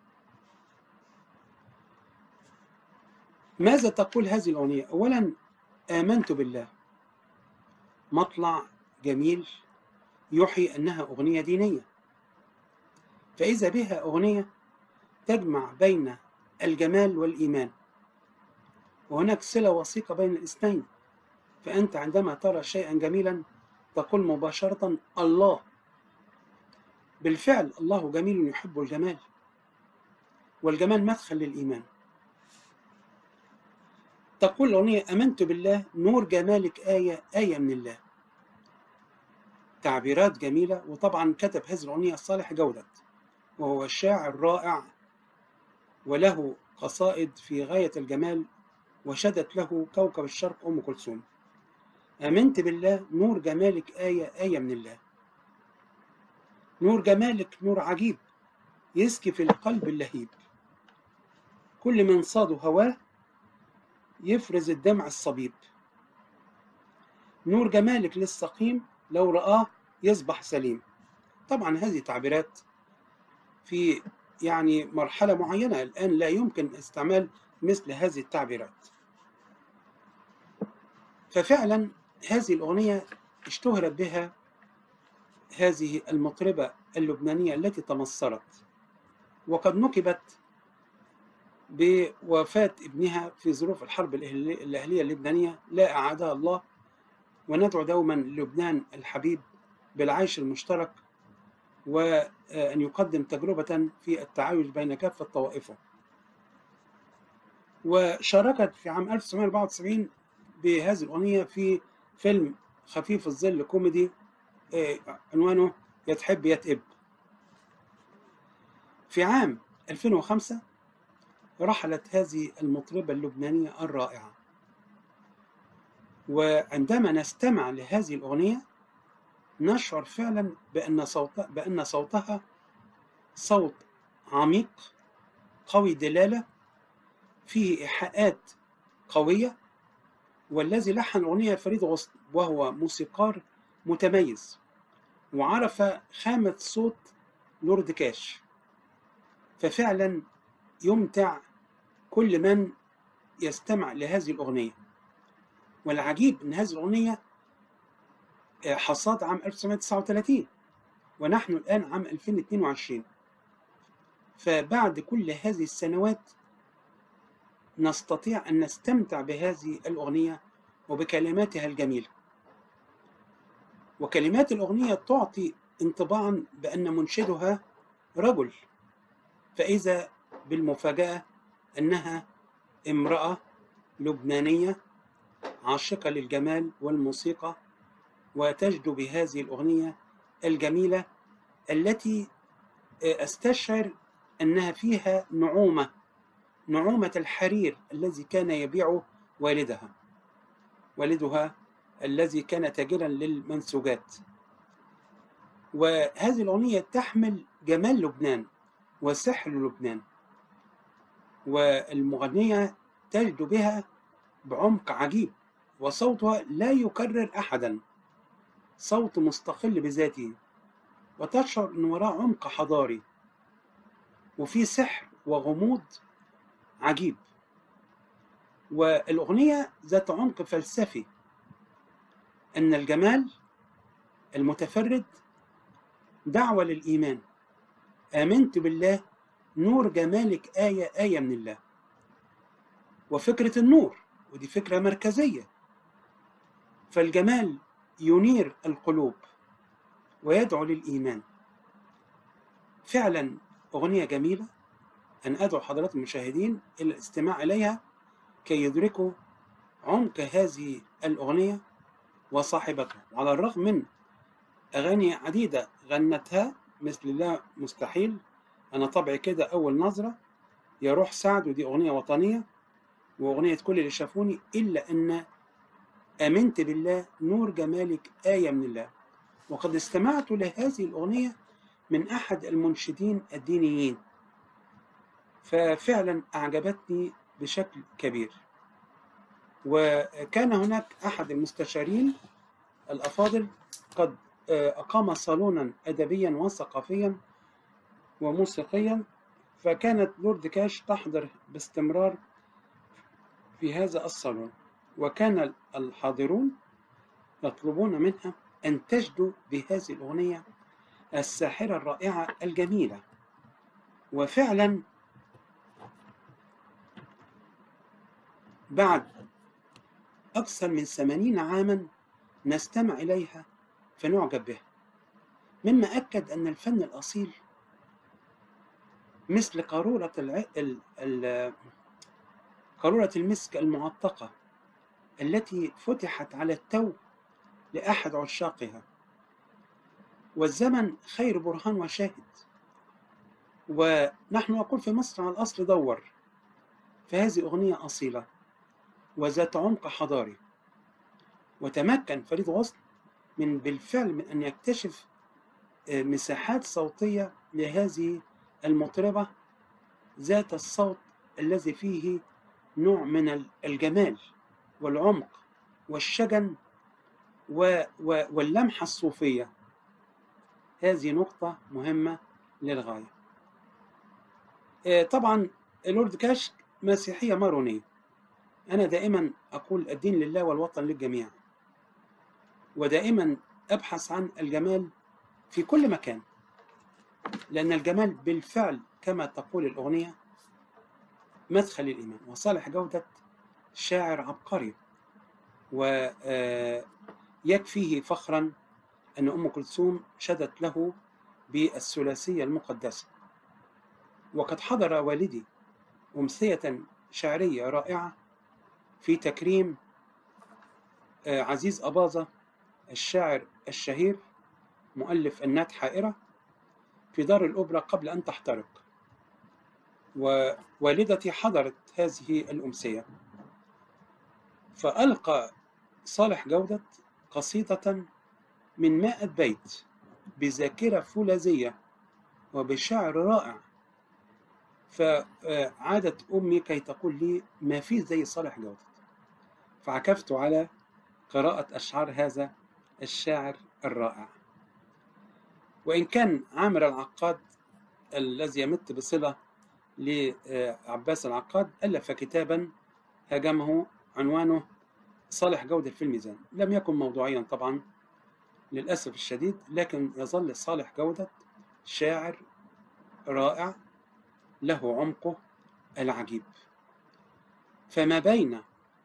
ماذا تقول هذه الأغنية؟ أولا آمنت بالله مطلع جميل يوحي أنها أغنية دينية فإذا بها أغنية تجمع بين الجمال والإيمان وهناك صلة وثيقة بين الاثنين فأنت عندما ترى شيئا جميلا تقول مباشرة الله بالفعل الله جميل يحب الجمال والجمال مدخل للإيمان تقول الأغنية أمنت بالله نور جمالك آية آية من الله تعبيرات جميلة وطبعا كتب هذه الأغنية صالح جودة وهو شاعر رائع وله قصائد في غاية الجمال وشدت له كوكب الشرق أم كلثوم آمنت بالله نور جمالك آية آية من الله نور جمالك نور عجيب يسكي في القلب اللهيب كل من صاد هواه يفرز الدمع الصبيب نور جمالك للسقيم لو رآه يصبح سليم طبعا هذه تعبيرات في يعني مرحلة معينة الآن لا يمكن استعمال مثل هذه التعبيرات ففعلا هذه الأغنية اشتهرت بها هذه المطربة اللبنانية التي تمصرت وقد نكبت بوفاة ابنها في ظروف الحرب الأهلية اللبنانية لا أعادها الله وندعو دوما لبنان الحبيب بالعيش المشترك وأن يقدم تجربة في التعايش بين كافة طوائفه وشاركت في عام 1974 بهذه الأغنية في فيلم خفيف الظل كوميدي عنوانه يا تحب يا تئب في عام 2005 رحلت هذه المطربة اللبنانية الرائعة وعندما نستمع لهذه الأغنية نشعر فعلا بأن صوتها بأن صوتها صوت عميق قوي دلالة فيه إيحاءات قوية والذي لحن الأغنية فريد غصن وهو موسيقار متميز وعرف خامة صوت لورد كاش ففعلا يمتع كل من يستمع لهذه الأغنية والعجيب أن هذه الأغنية حصاد عام 1939 ونحن الآن عام 2022 فبعد كل هذه السنوات نستطيع أن نستمتع بهذه الأغنية وبكلماتها الجميلة وكلمات الأغنية تعطي انطباعا بأن منشدها رجل فإذا بالمفاجأة أنها امرأة لبنانية عاشقة للجمال والموسيقى وتجد بهذه الأغنية الجميلة التي أستشعر أنها فيها نعومة نعومة الحرير الذي كان يبيعه والدها والدها الذي كان تاجرا للمنسوجات وهذه الأغنية تحمل جمال لبنان وسحر لبنان والمغنية تجد بها بعمق عجيب وصوتها لا يكرر أحدا صوت مستقل بذاته وتشعر أن وراء عمق حضاري وفي سحر وغموض عجيب والأغنية ذات عمق فلسفي أن الجمال المتفرد دعوة للإيمان آمنت بالله نور جمالك آية آية من الله وفكرة النور ودي فكرة مركزية فالجمال ينير القلوب ويدعو للإيمان فعلا أغنية جميلة أن أدعو حضرات المشاهدين إلى الاستماع إليها كي يدركوا عمق هذه الأغنية وصاحبتها وعلى الرغم من أغاني عديدة غنتها مثل لا مستحيل أنا طبعي كده أول نظرة يا روح سعد ودي أغنية وطنية وأغنية كل اللي شافوني إلا أن آمنت بالله نور جمالك آية من الله وقد استمعت لهذه الأغنية من أحد المنشدين الدينيين ففعلا أعجبتني بشكل كبير وكان هناك أحد المستشارين الأفاضل قد أقام صالونا أدبيا وثقافيا وموسيقيا فكانت لورد كاش تحضر باستمرار في هذا الصالون وكان الحاضرون يطلبون منها أن تجدو بهذه الأغنية الساحرة الرائعة الجميلة وفعلا بعد أكثر من ثمانين عاما نستمع إليها فنعجب بها مما أكد أن الفن الأصيل مثل قارورة الع... ال... ال... قارورة المسك المعتقة التي فتحت على التو لأحد عشاقها والزمن خير برهان وشاهد ونحن نقول في مصر على الأصل دور فهذه أغنية أصيلة وذات عمق حضاري وتمكن فريد غصن من بالفعل من أن يكتشف مساحات صوتية لهذه المطربة ذات الصوت الذي فيه نوع من الجمال والعمق والشجن و و واللمحة الصوفية هذه نقطة مهمة للغاية طبعا لورد كاش مسيحية مارونية أنا دائما أقول الدين لله والوطن للجميع ودائما أبحث عن الجمال في كل مكان لأن الجمال بالفعل كما تقول الأغنية مدخل الإيمان وصالح جودة شاعر عبقري ويكفيه فخرا أن أم كلثوم شدت له بالثلاثية المقدسة وقد حضر والدي أمسية شعرية رائعة في تكريم عزيز أباظة الشاعر الشهير مؤلف النات حائرة في دار الأوبرا قبل أن تحترق ووالدتي حضرت هذه الأمسية فألقى صالح جودة قصيدة من مائة بيت بذاكرة فولاذية وبشعر رائع فعادت أمي كي تقول لي ما في زي صالح جودة فعكفت على قراءة أشعار هذا الشاعر الرائع وإن كان عامر العقاد الذي يمت بصلة لعباس العقاد ألف كتابا هاجمه عنوانه صالح جودة في الميزان لم يكن موضوعيا طبعا للأسف الشديد لكن يظل صالح جودة شاعر رائع له عمقه العجيب فما بين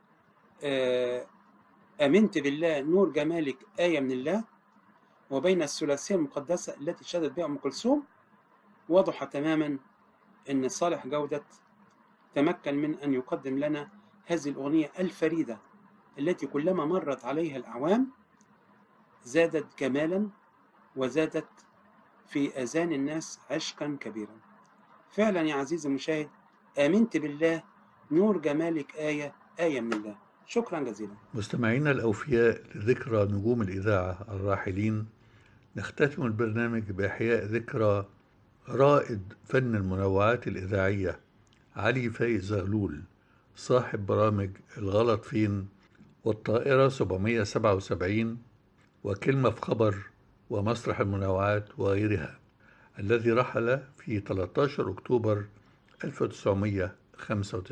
آمنت بالله نور جمالك آية من الله وبين الثلاثية المقدسة التي شهدت بها أم كلثوم وضح تماما أن صالح جودة تمكن من أن يقدم لنا هذه الأغنية الفريدة التي كلما مرت عليها الأعوام زادت جمالا وزادت في آذان الناس عشقا كبيرا فعلا يا عزيزي المشاهد آمنت بالله نور جمالك آية آية من الله شكرا جزيلا مستمعينا الأوفياء لذكرى نجوم الإذاعة الراحلين نختتم البرنامج بإحياء ذكرى رائد فن المنوعات الإذاعية علي فايز زغلول صاحب برامج الغلط فين والطائرة 777 وكلمة في خبر ومسرح المنوعات وغيرها الذي رحل في 13 أكتوبر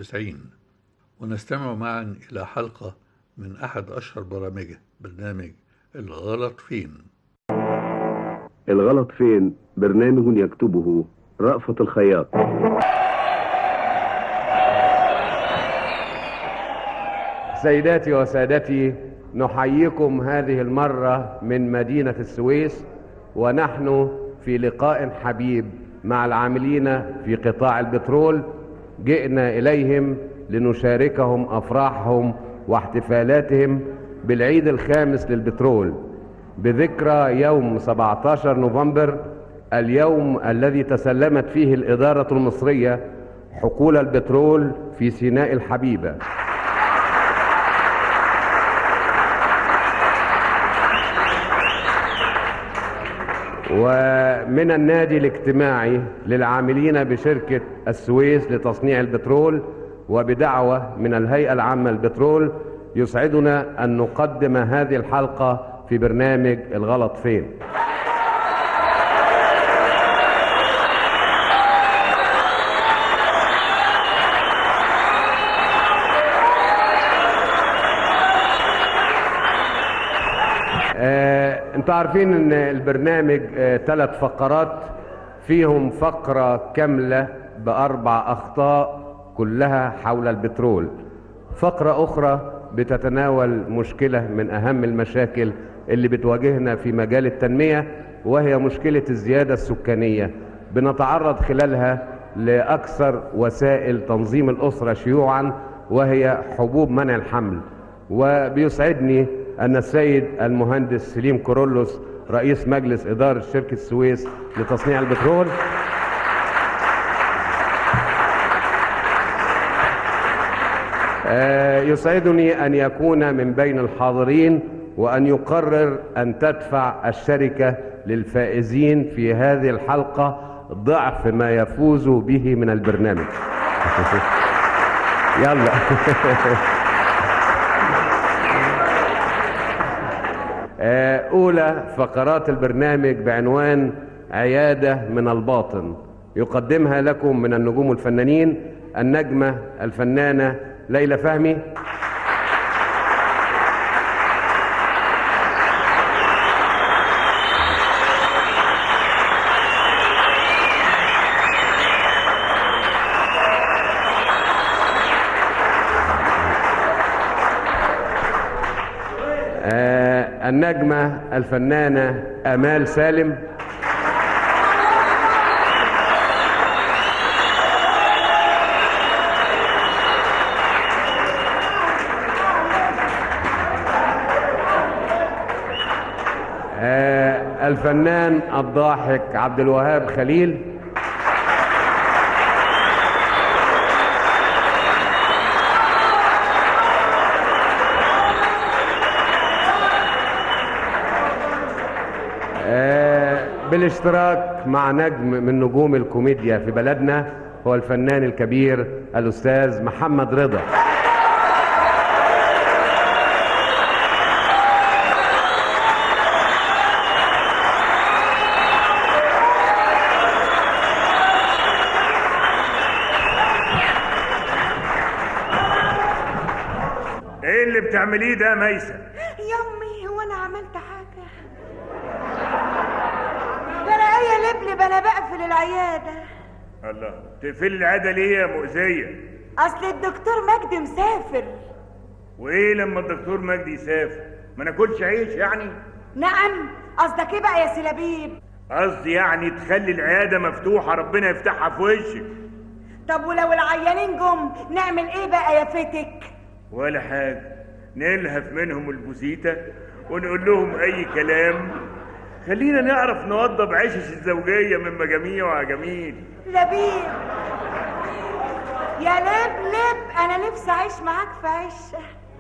1995 ونستمع معا إلى حلقة من أحد أشهر برامجه برنامج الغلط فين الغلط فين برنامج يكتبه رأفت الخياط سيداتي وسادتي نحييكم هذه المرة من مدينة السويس ونحن في لقاء حبيب مع العاملين في قطاع البترول جئنا إليهم لنشاركهم أفراحهم واحتفالاتهم بالعيد الخامس للبترول بذكرى يوم 17 نوفمبر اليوم الذي تسلمت فيه الإدارة المصرية حقول البترول في سيناء الحبيبة ومن النادي الاجتماعي للعاملين بشركة السويس لتصنيع البترول وبدعوة من الهيئة العامة للبترول يسعدنا أن نقدم هذه الحلقة في برنامج الغلط فين آه، انتوا عارفين ان البرنامج آه، ثلاث فقرات فيهم فقرة كاملة بأربع أخطاء كلها حول البترول فقرة أخرى بتتناول مشكلة من أهم المشاكل اللي بتواجهنا في مجال التنمية وهي مشكلة الزيادة السكانية بنتعرض خلالها لأكثر وسائل تنظيم الأسرة شيوعا وهي حبوب منع الحمل وبيسعدني أن السيد المهندس سليم كورولوس رئيس مجلس إدارة شركة السويس لتصنيع البترول آه، يسعدني أن يكون من بين الحاضرين وأن يقرر أن تدفع الشركة للفائزين في هذه الحلقة ضعف ما يفوز به من البرنامج يلا آه، أولى فقرات البرنامج بعنوان عيادة من الباطن يقدمها لكم من النجوم الفنانين النجمة الفنانة ليلى فهمي آه، النجمة الفنانة أمال سالم آه، الفنان الضاحك عبد الوهاب خليل آه، بالاشتراك مع نجم من نجوم الكوميديا في بلدنا هو الفنان الكبير الأستاذ محمد رضا ايه اللي بتعمليه ده يا ميسة يمي هو انا عملت حاجه ده انا ايه لبلب انا بقفل العياده الله تقفلي العاده ليه يا مؤذيه اصل الدكتور مجدي مسافر وايه لما الدكتور مجدي يسافر ما ناكلش عيش يعني نعم قصدك ايه بقى يا سلابيب قصدي يعني تخلي العياده مفتوحه ربنا يفتحها في وشك طب ولو العيانين جم نعمل ايه بقى يا فتك ولا حاجه نلهف منهم البوسيته ونقول لهم اي كلام خلينا نعرف نوضب عشش الزوجيه من مجاميع وعجميل لبيب يا لب لب انا نفسي اعيش معاك في عشه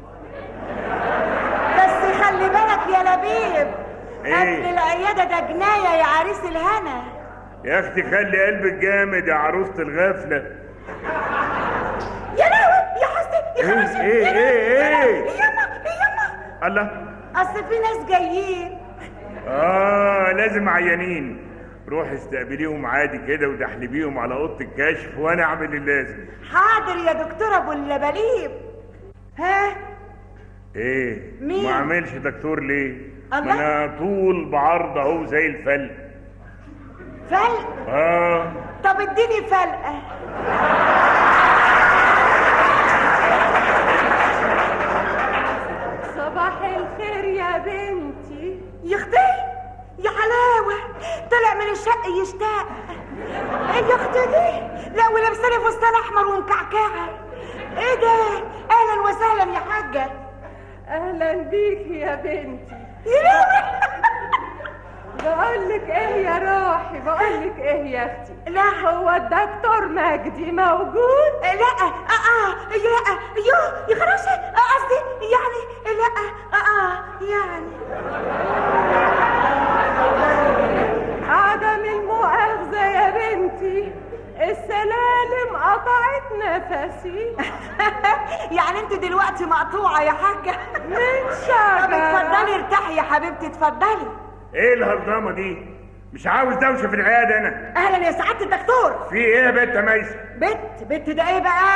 بس خلي بالك يا لبيب إيه؟ قبل العياده ده جنايه يا عريس الهنا يا اختي خلي قلبك جامد يا عروسه الغفله يا لهوي يا حسن يا ايه خراشي ايه يا ايه لهوي، ايه يما يما الله اصل في ناس جايين اه لازم عيانين روح استقبليهم عادي كده ودحلبيهم على اوضه الكشف وانا اعمل اللازم حاضر يا دكتور ابو اللباليب ها ايه مين؟ ما عملش دكتور ليه ما انا طول بعرض اهو زي الفل فلق اه طب اديني فلقة صباح الخير يا بنتي يا اختي يا حلاوة طلع من الشق يشتاق ايه يا اختي دي لا ولابساني فستان احمر ومكعكعة ايه ده اهلا وسهلا يا حاجة اهلا بيكي يا بنتي يا لهوي بقول لك ايه يا روحي بقول لك ايه يا اختي لا هو الدكتور مجدي موجود لا اه اه لا يو يا خلاص آه، قصدي يعني لا اه اه يعني عدم المؤاخذة يا بنتي السلالم قطعت نفسي يعني انت دلوقتي مقطوعة يا حاجة من طب شجرة اتفضلي ارتاحي يا حبيبتي اتفضلي ايه الهرطمه دي مش عاوز دوشه في العياده انا اهلا يا سعادة الدكتور في ايه يا بنت يا ميسه بت بت ده ايه بقى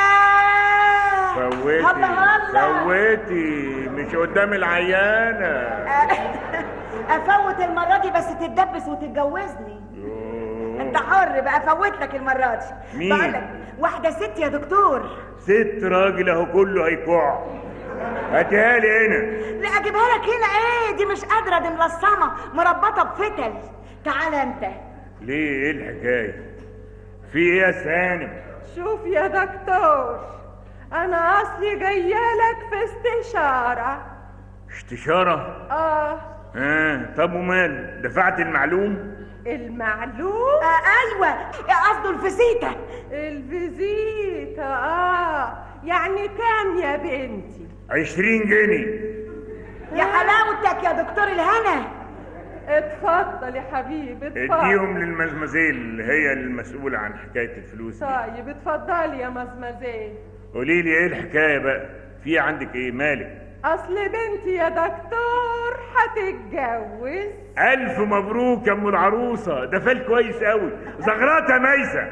فوتي هلا هلا فوتي مش قدام العيانه افوت المرة دي بس تتدبس وتتجوزني انت حر بقى افوت لك المرة دي مين؟ بقول لك واحدة ست يا دكتور ست راجل اهو كله هيكوع هاتيها لي هنا لا اجيبها لك هنا ايه دي مش قادرة دي ملصمة مربطة بفتل تعال انت ليه ايه الحكايه في ايه يا سالم شوف يا دكتور انا اصلي جايالك في استشارة استشاره اه اه طب ومال دفعت المعلوم المعلوم آه ايوه قصده الفسيتة الفيزيتا اه يعني كام يا بنتي عشرين جنيه يا حلاوتك يا دكتور الهنا اتفضل يا حبيبي اتفضل اديهم للمزمزيل هي المسؤولة عن حكاية الفلوس دي طيب اتفضلي يا مزمزين قولي لي ايه الحكاية بقى في عندك ايه مالك اصل بنتي يا دكتور هتتجوز الف مبروك يا ام العروسة ده فال كويس قوي زغرات يا ميسة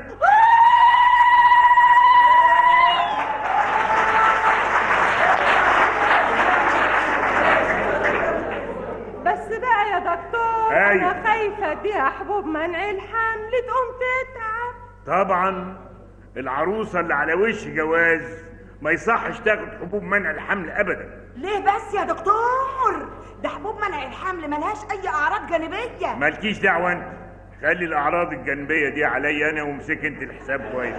بس بقى يا دكتور أيوة. انا خايفه اديها حبوب منع الحمل تقوم تتعب طبعا العروسة اللي على وش جواز ما يصحش تاخد حبوب منع الحمل ابدا ليه بس يا دكتور ده حبوب منع الحمل ملهاش اي اعراض جانبيه مالكيش دعوة انت خلي الاعراض الجانبية دي عليا انا وامسك انت الحساب كويس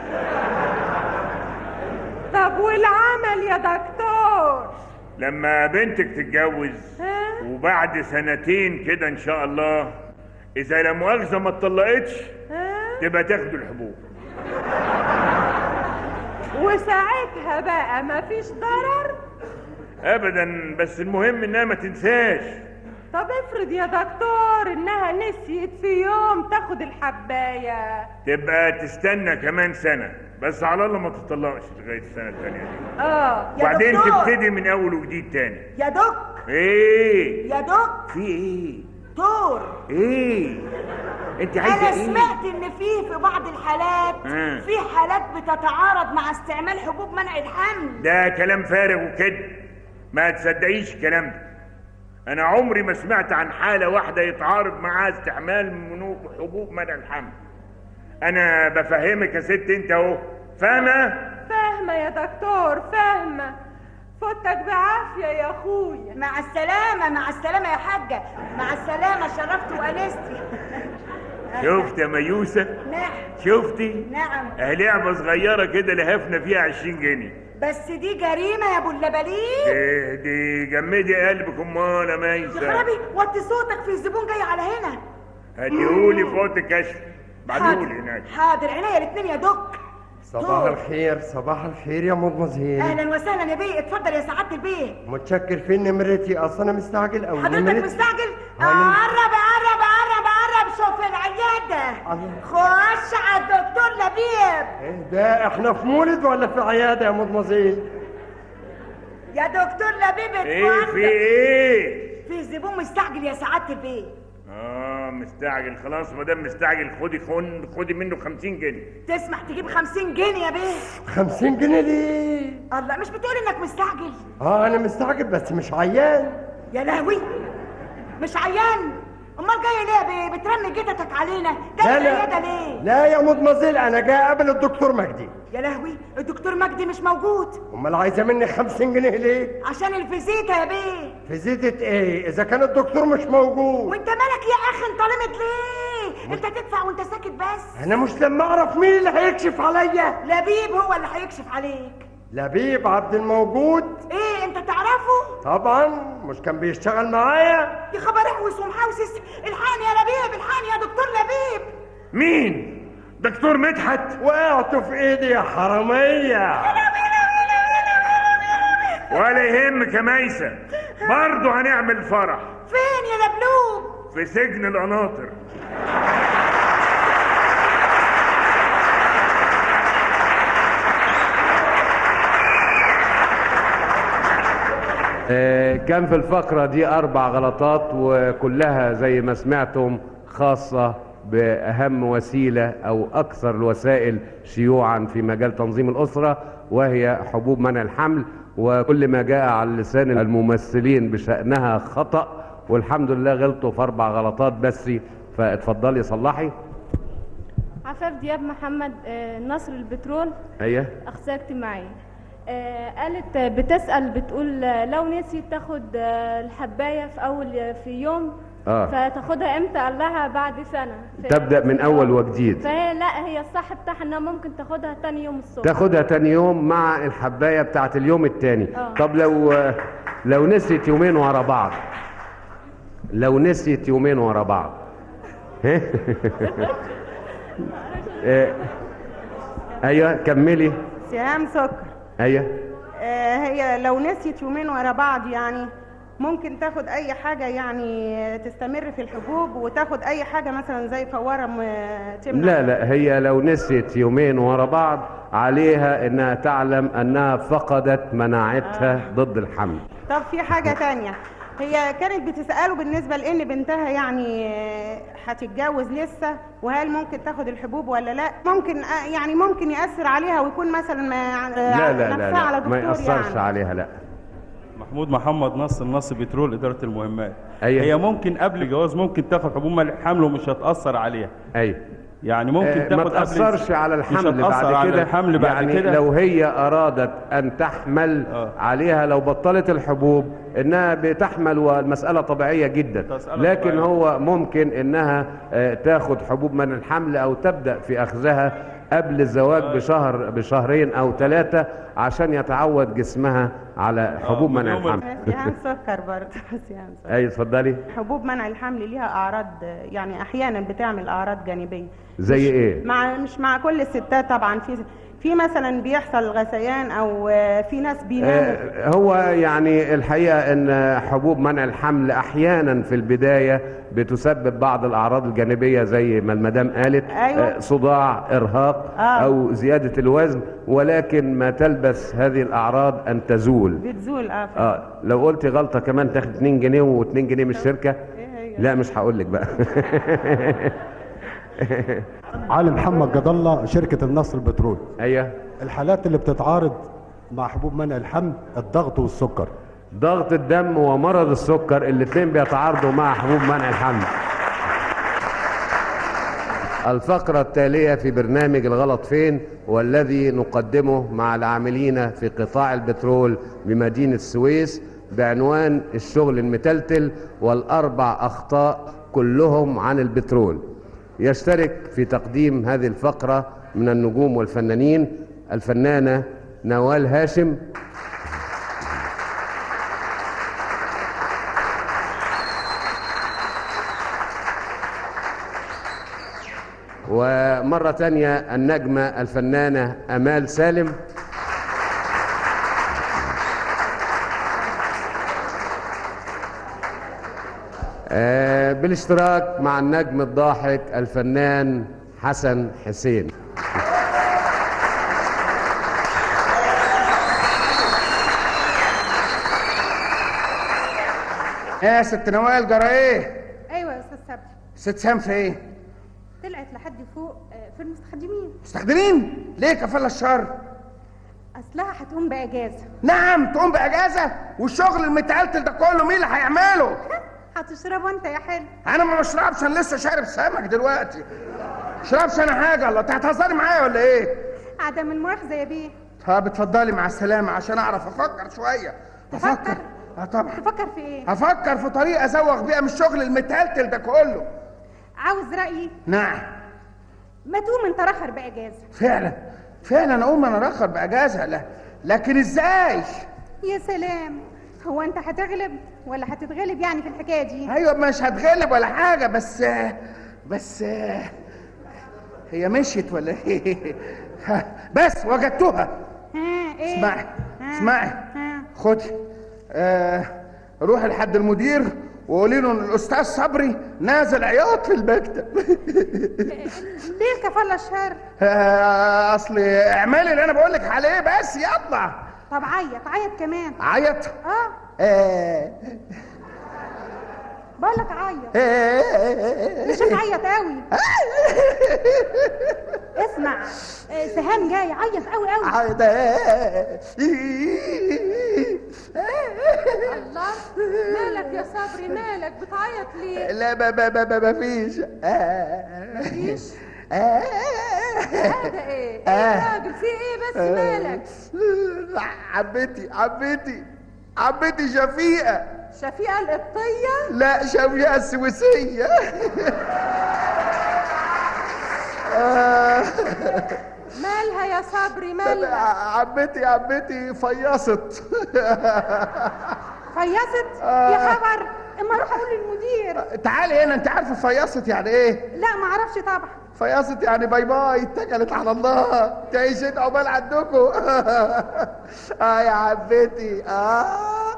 طب والعمل يا دكتور لما بنتك تتجوز ها وبعد سنتين كده ان شاء الله اذا لا مؤاخذه ما اتطلقتش ها تبقى تاخدوا الحبوب وساعتها بقى مفيش ضرر ابدا بس المهم انها ما تنساش طب افرض يا دكتور انها نسيت في يوم تاخد الحبايه تبقى تستنى كمان سنه بس على الله ما تطلقش لغايه السنه الثانيه دي اه وبعدين دكتور. تبتدي من اول وجديد تاني يا دك ايه يا دك في ايه دكتور ايه انت انا عايزه ايه سمعت ان في في بعض الحالات آه. في حالات بتتعارض مع استعمال حبوب منع الحمل ده كلام فارغ وكده ما تصدقيش الكلام ده انا عمري ما سمعت عن حالة واحدة يتعارض معاها استعمال منو- حبوب منع الحمل انا بفهمك يا ست انت اهو فاهمة فاهمه يا دكتور فاهمه فوتك بعافيه يا اخويا مع السلامه مع السلامه يا حاجه مع السلامه شرفت وانستي شفت يا ميوسة نعم شفتي نعم اه لعبة صغيرة كده لهفنا فيها 20 جنيه بس دي جريمه يا ابو اللبالين ايه دي جمدي قلبك امال يا يا ميسة خرابي وطي صوتك في الزبون جاي على هنا هاتيهولي فوق الكشف بعدهولي هناك حاضر عينيا الاثنين يا دك صباح الخير صباح الخير يا مدمزهيل اهلا وسهلا يا بيه اتفضل يا سعاده البيه متشكر فين نمرتي اصل انا مستعجل قوي حضرتك مستعجل قرب قرب قرب قرب شوف العياده خش على الدكتور لبيب ايه ده احنا في مولد ولا في عياده يا مدمزهيل يا دكتور لبيب ايه اتفضل في ايه في زبون مستعجل يا سعاده البيه اه مستعجل خلاص ما دام مستعجل خدي خن خدي منه 50 جنيه تسمح تجيب 50 جنيه يا بيه 50 جنيه ليه الله مش بتقول انك مستعجل اه انا مستعجل بس مش عيان يا لهوي مش عيان امال جاي ليه ب- بترمي جتتك علينا لا جاي لا العياده ليه لا يا مدمزيل انا جاي اقابل الدكتور مجدي يا لهوي الدكتور مجدي مش موجود امال عايزه مني 50 جنيه ليه عشان الفيزيتا يا بيه في زيتة ايه اذا كان الدكتور مش موجود وانت مالك يا اخي انت لمت ليه انت تدفع وانت ساكت بس انا مش لما اعرف مين اللي هيكشف عليا لبيب هو اللي هيكشف عليك لبيب عبد الموجود ايه انت تعرفه طبعا مش كان بيشتغل معايا يا خبر احوس ومحوسس الحقني يا لبيب الحقني يا دكتور لبيب مين دكتور مدحت وقعتوا في ايدي يا حراميه ولا يهمك يا ميسة برضه هنعمل فرح فين يا لبلوب في سجن القناطر آه، كان في الفقرة دي أربع غلطات وكلها زي ما سمعتم خاصة بأهم وسيلة أو أكثر الوسائل شيوعا في مجال تنظيم الأسرة وهي حبوب منع الحمل وكل ما جاء على لسان الممثلين بشأنها خطأ والحمد لله غلطوا في أربع غلطات بس فاتفضلي صلحي عفاف دياب محمد آه، نصر البترول أيه أخصائية اجتماعية آه، قالت آه، بتسأل بتقول آه، لو نسيت تاخد آه، الحباية في أول في يوم آه. فتاخدها امتى قال لها بعد سنة ف- تبدأ من أول وجديد فهي لا هي الصح بتاعها انها ممكن تاخدها تاني يوم الصبح تاخدها تاني يوم مع الحباية بتاعت اليوم التاني آه. طب لو لو نسيت يومين ورا بعض لو نسيت يومين ورا بعض ها؟ إيه. ايوه كملي سهام سكر ايوه آه، هي لو نسيت يومين ورا بعض يعني ممكن تاخد اي حاجة يعني تستمر في الحبوب وتاخد اي حاجة مثلا زي فوارة م- تمنع لا لا هي لو نسيت يومين ورا بعض عليها انها تعلم انها فقدت مناعتها ضد الحمل طب في حاجة تانية هي كانت بتسأله بالنسبة لأن بنتها يعني آه، هتتجوز لسه وهل ممكن تاخد الحبوب ولا لا ممكن آه، يعني ممكن يأثر عليها ويكون مثلا ما لا لا لا, نفسها على لا دكتور ما يأثرش يعني. عليها لا محمود محمد نصر نصر بترول إدارة المهمات أيوة. هي ممكن قبل الجواز ممكن تاخد حبوب منع الحمل ومش هتأثر عليها ايوه يعني ممكن آه، تاخد ما قبل تأثرش على مش الحمل هتأثر بعد على كده الحمل بعد يعني كده لو هي أرادت أن تحمل عليها لو بطلت الحبوب إنها بتحمل والمسألة طبيعية جدا مسألة لكن طبيعية. هو ممكن إنها آه، تاخد حبوب من الحمل أو تبدأ في أخذها قبل الزواج بشهر بشهرين أو ثلاثة عشان يتعود جسمها على حبوب منع الحمل سهام سكر برضه سهام سكر أي اتفضلي حبوب منع الحمل ليها أعراض آه، يعني أحيانا بتعمل أعراض جانبية زي إيه؟ مع مش مع كل الستات طبعا في في مثلا بيحصل غثيان او آه، في ناس بيناموا آه، هو يعني الحقيقة ان حبوب منع الحمل احيانا في البداية بتسبب بعض الاعراض الجانبية زي ما المدام قالت أيوة. آه، صداع ارهاق آه. او زيادة الوزن ولكن ما تلبس هذه الاعراض ان تزول بتزول اه اه لو قلت غلطة كمان تاخد 2 جنيه و2 جنيه من الشركة لا مش هقول لك بقى علي محمد جد الله شركة النصر البترول ايوه الحالات اللي بتتعارض مع حبوب منع الحمل الضغط والسكر ضغط الدم ومرض السكر الاثنين بيتعارضوا مع حبوب منع الحمل الفقرة التالية في برنامج الغلط فين والذي نقدمه مع العاملين في قطاع البترول بمدينة السويس بعنوان الشغل المتلتل والأربع أخطاء كلهم عن البترول يشترك في تقديم هذه الفقرة من النجوم والفنانين الفنانة نوال هاشم ومرة تانية النجمة الفنانة أمال سالم آه، بالاشتراك مع النجم الضاحك الفنان حسن حسين يا ست نوال جرى ايه؟ ايوه يا استاذ سبت ست سام في ايه؟ طلعت لحد فوق آه، في المستخدمين مستخدمين؟ ليه كفالة الشر؟ اصلها هتقوم باجازه نعم تقوم باجازه والشغل المتقلتل ده كله مين اللي هيعمله؟ هتشربه انت يا حلو انا ما بشربش انا لسه شارب سمك دلوقتي شربش انا حاجه الله انت هتهزري معايا ولا ايه عدم المؤاخذه يا بيه طب اتفضلي مع السلامه عشان اعرف افكر شويه افكر اه طبعا تفكر في ايه افكر في طريقه ازوغ بيها من الشغل المتلتل ده كله عاوز رايي نعم ما تقوم انت رخر باجازه فعلا فعلا اقوم انا راخر باجازه لا لكن ازاي يا سلام هو انت هتغلب ولا هتتغلب يعني في الحكايه دي ايوه مش هتغلب ولا حاجه بس بس هي مشيت ولا ايه ها، بس وجدتها ها ايه اسمعي ها، اسمعي ها. خدي آه روحي لحد المدير وقولي له ان الاستاذ صبري نازل عياط في المكتب ليه كفالة الشر آه اصل اعملي اللي انا بقول لك عليه بس يلا طب عيط عيط كمان عيط اه آه بقول لك عيط آه. مش هتعيط قوي اسمع آه، سهام جاي عيط قوي قوي عيط الله مالك يا صبري مالك بتعيط ليه لا ما ما ما ما ما فيش مفيش آه. هذا ايه ايه آه. يا راجل في ايه بس مالك عمتي عمتي عمتي شفيقة شفيقة القبطية لا شفيقة السويسية آه. مالها يا صبري مالها عمتي عمتي فيصت فيصت آه. يا خبر اما اروح اقول للمدير تعالي هنا انت عارفه فيصت يعني ايه لا ما اعرفش طبعا فيصت يعني باي باي اتكلت على الله تعيشين عقبال عندكم اه يا عمتي اه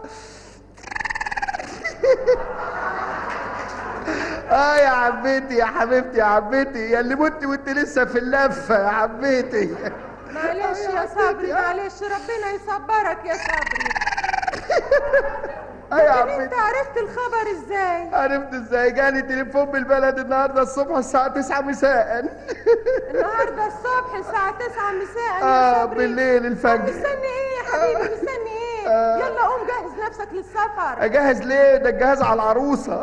اه يا عمتي يا حبيبتي يا عمتي يا اللي مت وانت لسه في اللفه يا عمتي معلش يا صبري معلش ربنا يصبرك يا صبري اه يا لكن عمتي انت عرفت الخبر ازاي عرفت ازاي جاني تليفون من البلد النهارده الصبح الساعه 9 مساء النهارده الصبح الساعة 9 مساء اه يا صبري بالليل الفجر مستني ايه يا حبيبي مستني ايه آه. يلا قوم جهز نفسك للسفر اجهز ليه ده الجهاز على العروسه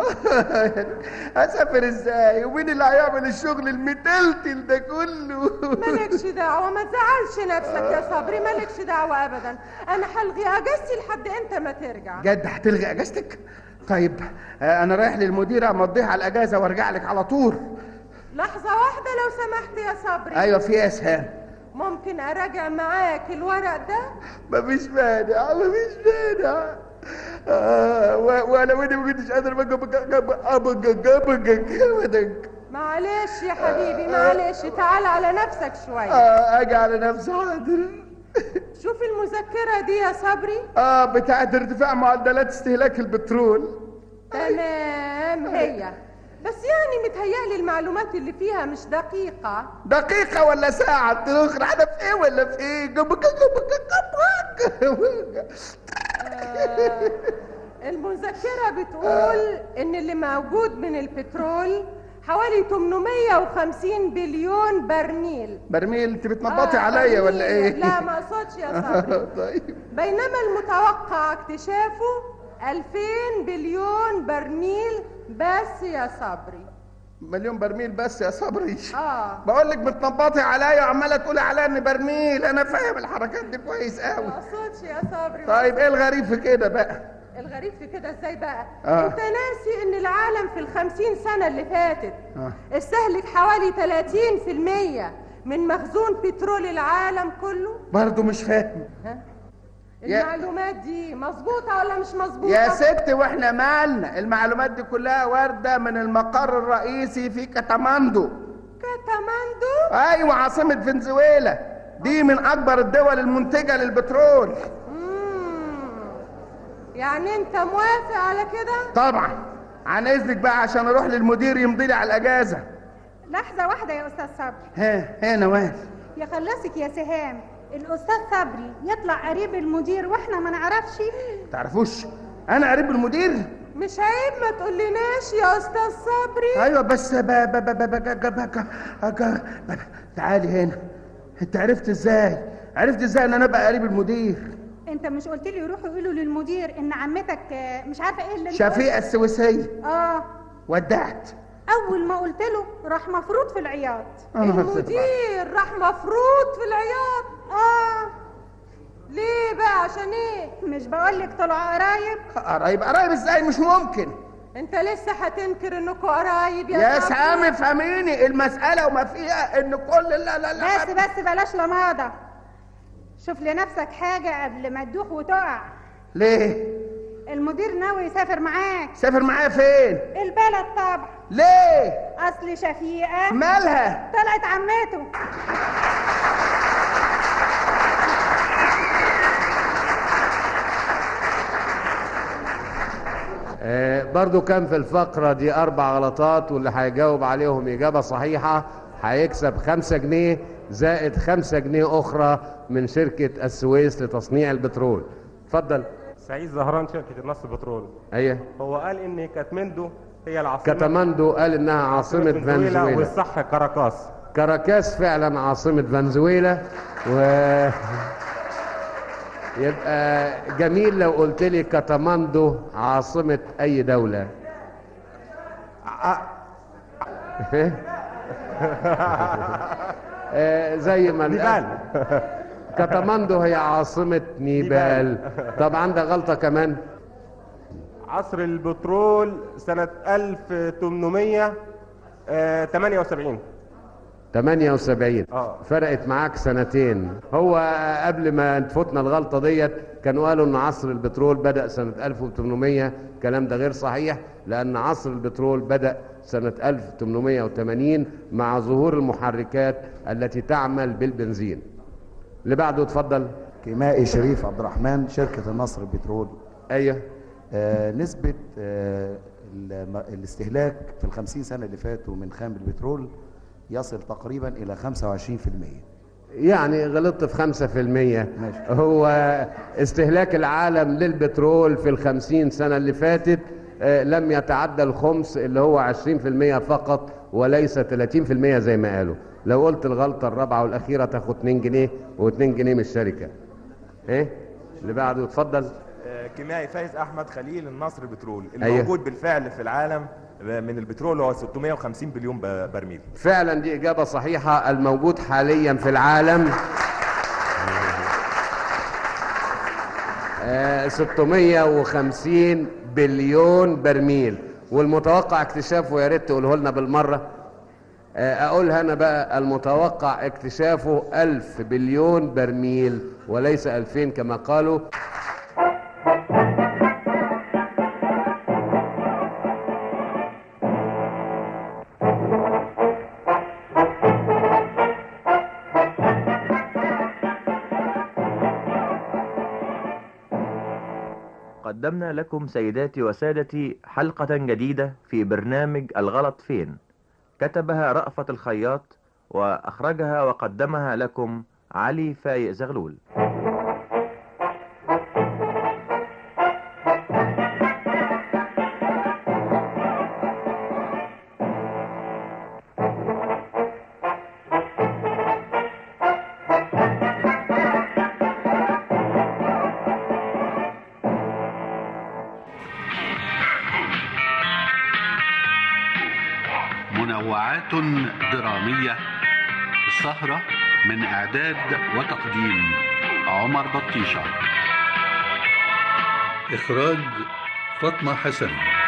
اسافر ازاي ومين اللي هيعمل الشغل المتلتل ده كله مالكش دعوة ما تزعلش نفسك يا صبري مالكش دعوة أبدا أنا هلغي أجازتي لحد أنت ما ترجع جد هتلغي اجازتك طيب آه، انا رايح للمدير امضيها على الاجازه وارجع لك على طول لحظة واحدة لو سمحت يا صبري ايوه في يا اسهام ممكن أراجع معاك الورق ده مفيش مانع مفيش مانع آه و- وانا واني ما كنتش قادر بقى- بقى- بقى- بقى- بقى- بقى- معلش يا حبيبي معلش تعال على نفسك شوية آه اجي على نفسي حاضر شوف المذكرة دي يا صبري اه بتاعت ارتفاع معدلات استهلاك البترول تمام هي بس يعني متهيألي المعلومات اللي فيها مش دقيقة دقيقة ولا ساعة تخرج احنا في ايه ولا في ايه جب- جب- جب- جب- آه، المذكرة بتقول إن اللي موجود من البترول حوالي 850 بليون برميل برميل انت بتنبطي آه، عليا ولا برميل. ايه؟ لا ما اقصدش يا صبري طيب بينما المتوقع اكتشافه 2000 بليون برميل بس يا صبري مليون برميل بس يا صبري اه بقول لك بتنبطي عليا وعماله تقولي عليا اني برميل انا فاهم الحركات دي كويس قوي ما اقصدش يا صبري طيب ايه الغريب في كده بقى؟ الغريب في كده ازاي بقى آه. انت ناسي ان العالم في الخمسين سنة اللي فاتت آه. استهلك حوالي 30% من مخزون بترول العالم كله برضه مش فاهم ها؟ يا- المعلومات دي مظبوطة ولا مش مظبوطة يا ست واحنا مالنا المعلومات دي كلها واردة من المقر الرئيسي في كاتاماندو كاتاماندو ايوه عاصمة فنزويلا دي من اكبر الدول المنتجة للبترول يعني انت موافق على كده طبعا عن اذنك بقى عشان اروح للمدير يمضي لي على الاجازة لحظة واحدة يا أستاذ صبري ها ها نوال يخلصك يا سهام الأستاذ صبري يطلع قريب المدير وإحنا ما نعرفش تعرفوش انا قريب المدير مش عيب ما تقولناش يا استاذ صبري ايوه بس ب ب ب ب ب ب ب ب ب ب تعالي هنا انت عرفت ازاي عرفت ازاي ان انا ابقى قريب المدير انت مش قلت لي يروحوا يقولوا للمدير ان عمتك آه، مش عارفه ايه اللي انت شفيقة قلت؟ السويسية اه ودعت اول ما قلت له راح مفروض في العياط أنا هسيبها. المدير راح مفروض في العياط اه ليه بقى عشان ايه مش بقول لك طلعوا قرايب قرايب قرايب ازاي مش ممكن انت لسه هتنكر انكم قرايب يا, يا صبري؟ سامي فهميني المسألة وما فيها ان كل لا لا لا بس بس بلاش لماضة شوف لنفسك حاجة قبل ما تدوخ وتقع ليه المدير ناوي يسافر معاك سافر معايا فين البلد طبعا ليه اصل شفيقة مالها طلعت عمته آه، برضو كان في الفقرة دي أربع غلطات واللي هيجاوب عليهم إجابة صحيحة هيكسب خمسة جنيه زائد خمسة جنيه أخرى من شركة السويس لتصنيع البترول اتفضل سعيد زهران شركة النصر بترول أيه هو قال إن كاتمندو هي العاصمة كاتاماندو قال إنها عاصمة فنزويلا والصح كاراكاس كاراكاس فعلا عاصمة فنزويلا و يبقى جميل لو قلت لي كاتاماندو عاصمة أي دولة آه، زي ما نيبال. كاتاماندو هي عاصمة نيبال طب عندك غلطة كمان عصر البترول سنة 1878 78 اه فرقت معاك سنتين هو قبل ما تفوتنا الغلطة ديت كانوا قالوا ان عصر البترول بدأ سنة 1800 الكلام ده غير صحيح لان عصر البترول بدأ سنة 1880 مع ظهور المحركات التي تعمل بالبنزين اللي بعده اتفضل كيمائي شريف عبد الرحمن شركة النصر البترول ايوه آه نسبة آه الم- الاستهلاك في الخمسين سنة اللي فاتوا من خام البترول يصل تقريبا إلى 25% يعني غلطت في خمسة في المية هو استهلاك العالم للبترول في الخمسين سنة اللي فاتت آه، لم يتعدى الخمس اللي هو عشرين في المية فقط وليس تلاتين في المية زي ما قالوا لو قلت الغلطة الرابعة والأخيرة تاخد اتنين جنيه واتنين جنيه من الشركة ايه اللي بعده اتفضل آه، كيميائي فايز احمد خليل النصر بترول أيوه. الموجود بالفعل في العالم من البترول هو 650 بليون ب- برميل فعلا دي إجابة صحيحة الموجود حاليا في العالم آه، 650 بليون برميل والمتوقع اكتشافه يا ريت تقوله لنا بالمرة آه، أقولها أنا بقى المتوقع اكتشافه ألف بليون برميل وليس ألفين كما قالوا قدمنا لكم سيداتي وسادتي حلقة جديدة في برنامج الغلط فين كتبها رأفت الخياط وأخرجها وقدمها لكم علي فايق زغلول منوعات درامية السهرة من إعداد وتقديم عمر بطيشة إخراج فاطمة حسن